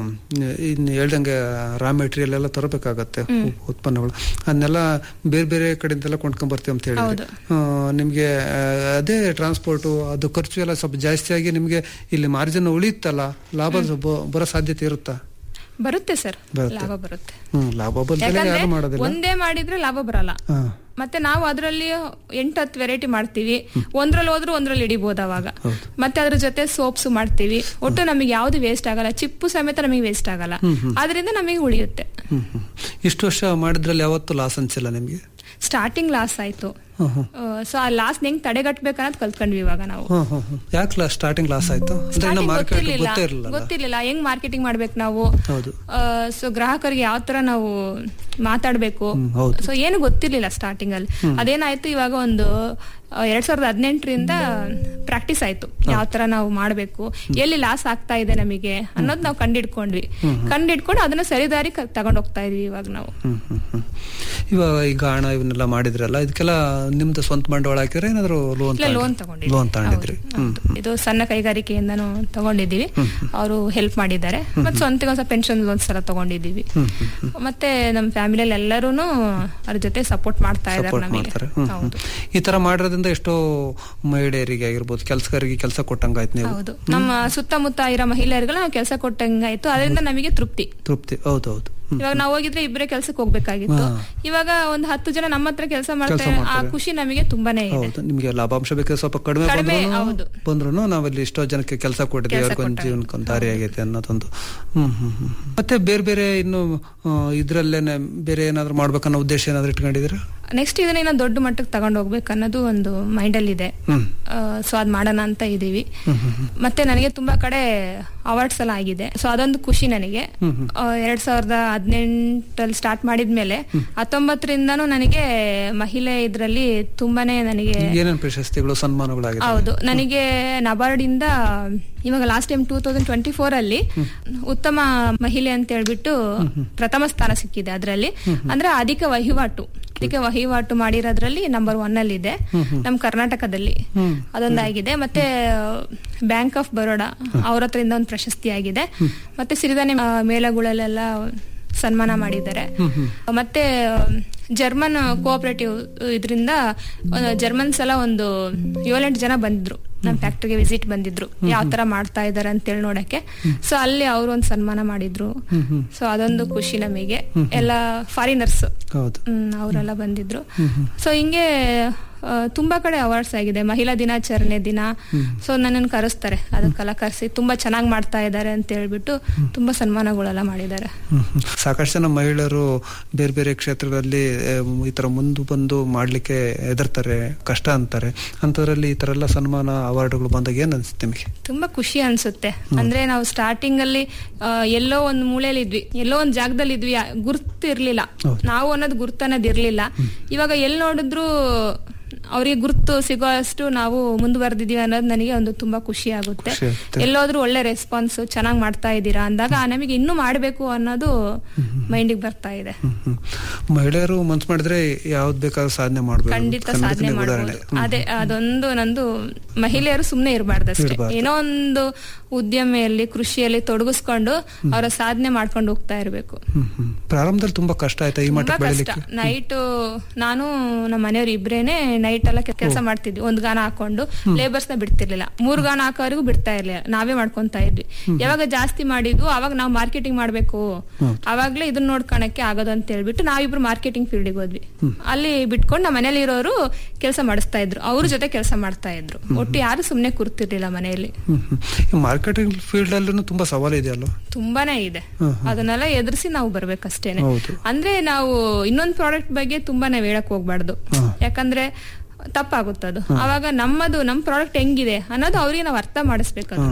ಇನ್ನು ಹೇಳ್ದಂಗೆ ರಾ ಮೆಟೀರಿಯಲ್ ಎಲ್ಲ ತರಬೇಕಾಗತ್ತೆ ಉ- ಉತ್ಪನ್ನಗಳು ಅದನ್ನೆಲ್ಲ ಬೇರೆ ಬೇರೆ ಕಡೆಯಿಂದೆಲ್ಲ ಕೊಂಡ್ಕೊಂಡ್ ಬರ್ತೀವಿ ಅಂತ ಹೇಳಿದ್ರೆ ಹೌದು. ಆ, ನಿಮ್ಗೆ ಆ, ಅದೇ ಟ್ರಾನ್ಸ್ಪೋರ್ಟ್ ಅದು ಖರ್ಚು ಎಲ್ಲ ಸ್ವಲ್ಪ ಜಾಸ್ತಿ ಆಗಿ ನಿಮ್ಗೆ ಇಲ್ಲಿ ಮಾರ್ಜಿನ್ ಉಳಿಯುತ್ತಲ್ಲ ಲಾಭ ಬ- ಬರೋ ಸಾಧ್ಯತೆ ಇರುತ್ತಾ ಬರುತ್ತೆ ಸರ್ ಬರುತ್ತೆ. ಲಾಭ ಬರುತ್ತೆ ಹ್ಮ್ ಲಾಭ ಬಂದ್ರೆ ಯಾರು ಯಾಕಂದ್ರೆ ಮಾಡೋದಿಲ್ಲ ಒಂದೇ ಮಾಡಿದ್ರೆ ಲಾಭ ಬರಲ್ಲ ಹಾ. ಮತ್ತೆ ನಾವು ಅದರಲ್ಲಿ ಎಂಟು ಹತ್ತು ವೆರೈಟಿ ಮಾಡ್ತೀವಿ ಒಂದ್ರಲ್ಲಿ ಹೋದ್ರು ಒಂದ್ರಲ್ಲಿ ಹಿಡಿಬಹುದು ಅವಾಗ ಮತ್ತೆ ಅದ್ರ ಜೊತೆ ಸೋಪ್ಸ್ ಮಾಡ್ತೀವಿ ಒಟ್ಟು ನಮಗೆ ಯಾವ್ದು ವೇಸ್ಟ್ ಆಗಲ್ಲ ಚಿಪ್ಪು ಸಮೇತ ನಮಗೆ ವೇಸ್ಟ್ ಆಗಲ್ಲ ಅದರಿಂದ ನಮಗೆ ಉಳಿಯುತ್ತೆ ಹ್ಮ್ ಹ್ಮ್ ಇಷ್ಟು ವರ್ಷ ಮಾಡಿದ್ರಲ್ಲಿ ಯಾವತ್ತೂ ಲಾಸ್ ಅನ್ಸಿಲ್ಲ ನಿಮ್ಗೆ ಸ್ಟಾರ್ಟಿಂಗ್ ಲಾಸ್ ಆಯ್ತು ಹ್ಮ್ ಹ್ಮ್ ಸೊ ಆ ಲಾಸ್ ಹೆಂಗ್ ತಡೆಗಟ್ಬೇಕನ್ನೋದು ಕಲ್ತ್ಕೊಂಡ್ವಿ ಇವಾಗ ನಾವು ಹ್ಮ್ ಹ್ಮ್ ಹ್ಮ್ ಯಾಕೆ ಸ್ಟಾರ್ಟಿಂಗ್ ಲಾಸ್ ಆಯ್ತು ಅಂದ್ರೆ ಇನ್ನು Starting ಮಾರ್ಕೆಟ್ ಗೊತ್ತಿರ್ಲಿಲ್ಲ ಗೊತ್ತೇ ಇರಲಿಲ್ಲ ಗೊತ್ತಿರ್ಲಿಲ್ಲ ಹೆಂಗ್ ಮಾರ್ಕೆಟಿಂಗ್ ಮಾಡ್ಬೇಕು ನಾವು ಹೌದು ಸೊ ಗ್ರಾಹಕರಿಗೆ ಯಾವ ತರ ನಾವು ಮಾತಾಡ್ಬೇಕು ಹ್ಮ್, ಹೌದು. ಸೊ ಏನು ಗೊತ್ತಿರ್ಲಿಲ್ಲ ಸ್ಟಾರ್ಟಿಂಗ್ ಅಲ್ಲಿ ಅದೇನಾಯ್ತು ಇವಾಗ ಒಂದು ಆ, ಎರಡ್ ಸಾವಿರದ ಹದಿನೆಂಟರಿಂದ ಪ್ರಾಕ್ಟೀಸ್ ಆಯ್ತು ಯಾವ ತರ ನಾವು ಮಾಡ್ಬೇಕು ಎಲ್ಲಿ ಲಾಸ್ ಆಗ್ತಾ ಇದೆ ನಮಗೆ ಅನ್ನೋದು ನಾವು ಕಂಡಿಡ್ಕೊಂಡ್ವಿ ಕಂಡಿಡ್ಕೊಂಡು ಅದನ್ನ ಸರಿದಾರಿ ಕ- ತಗೊಂಡ್ ಹೋಗ್ತಾ ಇದೀವಿ ಇವಾಗ ನಾವು ಹ್ಮ್ ಹ್ಮ್ ಹ್ಮ್ ಇವಾಗ ಈಗ ಹಣ ಇವನ್ನೆಲ್ಲ ಮಾಡಿದ್ರಲ್ಲ ಇದಕ್ಕೆಲ್ಲ ನಿಮ್ದು ಸ್ವಂತ ಬಂಡವಾಳ ಹಾಕಿದ್ರೆ ಏನಾದ್ರು ಲೋನ್ ಇಲ್ಲ ಲೋನ್ ತಗೊಂಡಿದ್ವಿ ಲೋನ್ ತಗೊಂಡಿದ್ರಿ ಹ್ಮ್ ಹೌದು. ಇದು ಸಣ್ಣ ಕೈಗಾರಿಕೆಯಿಂದನೂ ತಗೊಂಡಿದ್ದೀವಿ ಅವರು ಹೆಲ್ಪ್ ಮಾಡಿದ್ದಾರೆ ಮತ್ತೆ ಸ್ವಂತ ಹೊಸ ಪೆನ್ಷನ್ ಲೋನ್ಸ್ ಎಲ್ಲ ತಗೊಂಡಿದ್ದೀವಿ ಮತ್ತೆ ನಮ್ಮ ಫ್ಯಾಮಿಲಿಯಲ್ಲಿ ಎಲ್ಲರೂ ಅದ್ರ ಜೊತೆ ಸಪೋರ್ಟ್ ಮಾಡ್ತಾ ಇದ್ದಾರೆ ಸಪೋರ್ಟ್ ನಮಗೆ ಮಾಡ್ತಾರೆ ಹ್ಮ್, ಹ್ಮ್. ಹೌದು ಈ ತರ ಮಾಡೋದ್ರಿಂದ ಎಷ್ಟೋ ಮಹಿಳೆಯರಿಗೆ ಆಗಿರ್ಬೋದು ಕೆಲಸಗಾರರಿಗೆ ಕೆಲಸ ಕೊಟ್ಟಂಗಾಯ್ತು ನೀವು ಹೌದು ನಮ್ಮ ಸುತ್ತಮುತ್ತ ಇರೋ ಮಹಿಳೆಯರಿಗೆಲ್ಲ ನಾವು ಕೆಲಸ ಕೊಟ್ಟಂಗಾಯ್ತು ಅದರಿಂದ ನಮಗೆ ತೃಪ್ತಿ ತೃಪ್ತಿ ಹೌದೌದು ಇವಾಗ ನಾವು ಹೋಗಿದ್ರೆ ಇಬ್ಬರೇ ಕೆಲಸಕ್ಕೆ ಹೋಗ್ಬೇಕಾಗಿತ್ತು ಇವಾಗ ಒಂದ್ ಹತ್ತು ಜನ ನಮ್ಮ ಹತ್ರ ಕೆಲಸ ಮಾಡ್ತಾರೆ ಆ ಖುಷಿ ನಮಗೆ ತುಂಬಾನೇ ಇದೆ ಹೌದು ನಿಮ್ಗೆ ಲಾಭಾಂಶ ಬೇಕಾದ್ರೆ ಸ್ವಲ್ಪ ಕಡಿಮೆ ಕಡಿಮೆ, ಬಂದ್ರು ಹೌದು. ಬಂದ್ರು ನಾವಲ್ಲಿ ಎಷ್ಟೋ ಜನಕ್ಕೆ ಕೆಲಸ ಕೊಟ್ಟಿದ್ದೀವಿ ಕೆಲ್ಸ ಅವ್ರಿಗೊಂದು ಕೊಟ್ಟಾಯ್ತು. ಜೀವನಕ್ಕೊಂದು ದಾರಿ ಆಗೈತೆ ಅನ್ನೋದೊಂದು ಹ್ಮ್ ಹ್ಮ್ ಹ್ಮ್ ಮತ್ತೆ ಬೇರೆ ಬೇರೆ ಇನ್ನು ಆ, ಇದ್ರಲ್ಲೇನೆ ಬೇರೆ ಏನಾದ್ರು ಮಾಡ್ಬೇಕನ್ನೋ ಉದ್ದೇಶ ಏನಾದ್ರು ಇಟ್ಕೊಂಡಿದ್ದೀರಾ ನೆಕ್ಸ್ಟ್ ಇದನ್ನ ಇನ್ನ ದೊಡ್ಡ ಮಟ್ಟಕ್ಕೆ ತಗೊಂಡು ಹೋಗ್ಬೇಕು ಅನ್ನೋದು ಒಂದು ಮೈಂಡ್ ಅಲ್ಲಿ ಇದೆ ಹ್ಮ್ ಸೊ ಅದ್ ಮಾಡೋಣ ಅಂತ ಇದೀವಿ ಮತ್ತೆ ನನಗೆ ತುಂಬಾ ಕಡೆ ಅವಾರ್ಡ್ಸ್ ಎಲ್ಲ ಆಗಿದೆ ಸೊ ಅದೊಂದು ಖುಷಿ ನನಗೆ ಆ, ಎರಡ್ ಸಾವಿರದ ಹದಿನೆಂಟಲ್ಲಿ ಸ್ಟಾರ್ಟ್ ಮಾಡಿದ್ಮೇಲೆ ಹತ್ತೊಂಬತ್ತರಿಂದನೂ ನನಗೆ ಮಹಿಳೆ ಇದ್ರಲ್ಲಿ ತುಂಬಾನೇ ನನಗೆ ಏನೇನು ಪ್ರಶಸ್ತಿಗಳು ಸನ್ಮಾನಗಳಾಗಿದೆ ಹೌದು ನನಗೆ ನಬಾರ್ಡ್ ಇಂದ ಇವಾಗ last time two thousand twenty four ಅಲ್ಲಿ ಉತ್ತಮ ಮಹಿಳೆ ಅಂತ ಹೇಳ್ಬಿಟ್ಟು ಪ್ರಥಮ ಸ್ಥಾನ ಸಿಕ್ಕಿದೆ ಅದರಲ್ಲಿ ಅಂದ್ರೆ ಅಧಿಕ ವಹಿವಾಟು ಅಧಿಕ ವಹಿವಾಟು ಮಾಡಿರೋದ್ರಲ್ಲಿ ನಂಬರ್ ಒನ್ ಅಲ್ಲಿ ಇದೆ ನಮ್ ಕರ್ನಾಟಕದಲ್ಲಿ ಅದೊಂದಾಗಿದೆ ಮತ್ತೆ ಬ್ಯಾಂಕ್ ಆಫ್ ಬರೋಡಾ ಅವ್ರ ಹತ್ರದಿಂದ ಒಂದು ಪ್ರಶಸ್ತಿ ಆಗಿದೆ ಮತ್ತೆ ಸಿರಿಧಾನ್ಯ ಆ, ಮೇಳಗಳಲ್ಲೆಲ್ಲ ಸನ್ಮಾನ ಮಾಡಿದ್ದಾರೆ ಮತ್ತೆ ಜರ್ಮನ್ ಕೋಆಪರೇಟಿವ್ ಇದರಿಂದ ಜರ್ಮನ್ಸ್ ಎಲ್ಲ ಒಂದು ಏಳೆಂಟು ಜನ ಬಂದಿದ್ರು ನಮ್ಮ ಫ್ಯಾಕ್ಟ್ರಿಗೆ ವಿಸಿಟ್ ಬಂದಿದ್ರು ಯಾವ ತರ ಮಾಡ್ತಾ ಇದಾರೆ ಅಂತೇಳಿ ನೋಡಕ್ಕೆ ಸೊ ಅಲ್ಲಿ ಅವರು ಒಂದು ಸನ್ಮಾನ ಮಾಡಿದ್ರು ಸೊ ಅದೊಂದು ಖುಷಿ ನಮಗೆ ಎಲ್ಲ ಫಾರಿನರ್ಸ್ ಹೌದು ಅವರೆಲ್ಲ ಬಂದಿದ್ರು ಸೊ ಹಿಂಗೆ ಆ, ತುಂಬಾ ಕಡೆ ಅವಾರ್ಡ್ಸ್ ಆಗಿದೆ ಮಹಿಳಾ ದಿನಾಚರಣೆ ದಿನ ಸೊ ನನ್ನನ್ನು ಕರೆಸ್ತಾರೆ ಅದಕ್ಕೆಲ್ಲ ಕರೆಸಿ ತುಂಬಾ ಚೆನ್ನಾಗಿ ಮಾಡ್ತಾ ಇದ್ದಾರೆ ಅಂತ ಹೇಳ್ಬಿಟ್ಟು ತುಂಬಾ ಸನ್ಮಾನಗಳೆಲ್ಲ ಮಾಡಿದ್ದಾರೆ ಹ್ಮ್, ಹ್ಮ್. ಸಾಕಷ್ಟು ಜನ ಮಹಿಳೆಯರು ಬೇರೆ ಬೇರೆ ಕ್ಷೇತ್ರಗಳಲ್ಲಿ ಆ, ಈ ತರ ಮುಂದೆ ಬಂದು ಮಾಡ್ಲಿಕ್ಕೆ ಹೆದರ್ತಾರೆ ಕಷ್ಟ ಅಂತಾರೆ ಅಂತದ್ರಲ್ಲಿ ಈ ತರ ಎಲ್ಲ ಸನ್ಮಾನ ಅವಾರ್ಡ್ಗಳು ಬಂದಾಗ ಏನ್ ಅನ್ಸುತ್ತೆ ನಿಮಗೆ ತುಂಬಾ ಖುಷಿ ಅನ್ಸುತ್ತೆ ಅಂದ್ರೆ ನಾವು ಸ್ಟಾರ್ಟಿಂಗ್ ಅಲ್ಲಿ ಆ, ಎಲ್ಲೋ ಒಂದ್ ಮೂಲೆಯಲ್ಲಿ ಇದ್ವಿ ಎಲ್ಲೋ ಒಂದ್ ಜಾಗದಲ್ಲಿ ಇದ್ವಿ ಆ, ಗುರ್ತು ಇರ್ಲಿಲ್ಲ ನಾವು ಅನ್ನೋದು ಗುರ್ತು ಅನ್ನೋದು ಇರ್ಲಿಲ್ಲ ಇವಾಗ ಎಲ್ಲಿ ನೋಡಿದ್ರು ಅವ್ರಿಗೆ ಗುರ್ತು ಸಿಗೋ ಅಷ್ಟು ನಾವು ಮುಂದುವರೆದಿದೀವಿ ಅನ್ನೋದು ನನಗೆ ಒಂದು ತುಂಬಾ ಖುಷಿ ಆಗುತ್ತೆ ಖುಷಿ ಆಗುತ್ತೆ. ಎಲ್ಲೋದ್ರೂ ಒಳ್ಳೆ ರೆಸ್ಪಾನ್ಸ್ ಚೆನ್ನಾಗಿ ಮಾಡ್ತಾ ಇದ್ದೀರಾ ಅಂದಾಗ ನಮಗೆ ಇನ್ನೂ ಮಾಡ್ಬೇಕು ಅನ್ನೋದು ಮೈಂಡಿಗೆ ಬರ್ತಾ ಇದೆ ಹ್ಮ್, ಹ್ಮ್. ಮಹಿಳೆಯರು ಮನ್ಸು ಮಾಡಿದ್ರೆ ಯಾವ್ದು ಬೇಕಾದ್ರೂ ಸಾಧನೆ ಮಾಡ್ಬೋದು ಖಂಡಿತ ಖಂಡಿತ ಸಾಧನೆ ನೀವು ಉದಾಹರಣೆ ಮಾಡಬಹುದು ಅದೇ ಅದೊಂದು ನಂದು ಮಹಿಳೆಯರು ಸುಮ್ನೆ ಇರಬಾರ್ದು ಅಷ್ಟೇ ಇರ್ಬಾರ್ದು. ಏನೋ ಒಂದು ಉದ್ಯಮೆಯಲ್ಲಿ ಕೃಷಿಯಲ್ಲಿ ತೊಡಗಿಸ್ಕೊಂಡು ಅವರ ಸಾಧನೆ ಮಾಡ್ಕೊಂಡು ಹೋಗ್ತಾ ಇರಬೇಕು ಹ್ಮ್, ಹ್ಮ್. ಪ್ರಾರಂಭದಲ್ಲಿ ತುಂಬಾ ಕಷ್ಟ ಆಯ್ತಾ ಈ ತುಂಬಾ ಮಟ್ಟಕ್ಕೆ ಕಷ್ಟ ಬೆಳಿಲಿಕ್ಕೆ ನೈಟ್ ನಾನು ನಮ್ಮ ಮನೆಯವ್ರು ಇಬ್ರೇನೆ ನೈಟ್ ಎಲ್ಲ ಕೆಲಸ ಮಾಡ್ತಿದ್ವಿ ಒಂದ್ ಗಾನ ಹಾಕೊಂಡು ಲೇಬರ್ಸ್ ನ ಬಿಡ್ತಿರ್ಲಿಲ್ಲ ಮೂರ್ ಗಾನ ಹಾಕೋವರೆಗೂ ಬಿಡ್ತಾ ಇರ್ಲಿಲ್ಲ ನಾವೇ ಮಾಡ್ಕೊಂತ ಇದ್ವಿ ಯಾವಾಗ ಜಾಸ್ತಿ ಮಾಡಿದ್ವು ಅವಾಗ ನಾವು ಮಾರ್ಕೆಟಿಂಗ್ ಮಾಡ್ಬೇಕು ಅವಾಗ್ಲೇ ಇದನ್ನ ನೋಡ್ಕೊಳಕ್ಕೆ ಆಗೋದು ಅಂತ ಹೇಳ್ಬಿಟ್ಟು ನಾವಿಬ್ರು ಮಾರ್ಕೆಟಿಂಗ್ ಫೀಲ್ಡಿಗೆ ಹೋದ್ವಿ ಅಲ್ಲಿ ಬಿಟ್ಕೊಂಡು ನಮ್ಮ ಮನೇಲಿ ಇರೋರು ಕೆಲಸ ಮಾಡಿಸ್ತಾ ಇದ್ರು ಅವ್ರ ಜೊತೆ ಕೆಲಸ ಮಾಡ್ತಾ ಇದ್ರು ಒಟ್ಟು ಯಾರು ಸುಮ್ನೆ ಕೂರ್ತಿರ್ಲಿಲ್ಲ ಮನೆಯಲ್ಲಿ ಮಾರ್ಕೆಟಿಂಗ್ ಫೀಲ್ಡ್ ಅಲ್ಲೂ ತುಂಬಾ ಸವಾಲು ಇದೆಯಲ್ಲ ತುಂಬಾನೇ ಇದೆ ಅದನ್ನೆಲ್ಲ ಎದುರಿಸಿ ನಾವು ಬರ್ಬೇಕಷ್ಟೇನೆ ಹೌದು. ಅಂದ್ರೆ ನಾವು ಇನ್ನೊಂದ್ ಪ್ರಾಡಕ್ಟ್ ಬಗ್ಗೆ ತುಂಬಾ ನಾವ್ ಹೇಳಕ್ ಹೋಗ್ಬಾರ್ದು ಯಾಕಂದ್ರೆ ತಪ್ಪಾಗುತ್ತದು ಅವಾಗ ನಮ್ಮದು ನಮ್ ಪ್ರಾಡಕ್ಟ್ ಹೆಂಗಿದೆ ಅನ್ನೋದು ಅವ್ರಿಗೆ ನಾವು ಅರ್ಥ ಮಾಡಿಸ್ಬೇಕು ಅದನ್ನ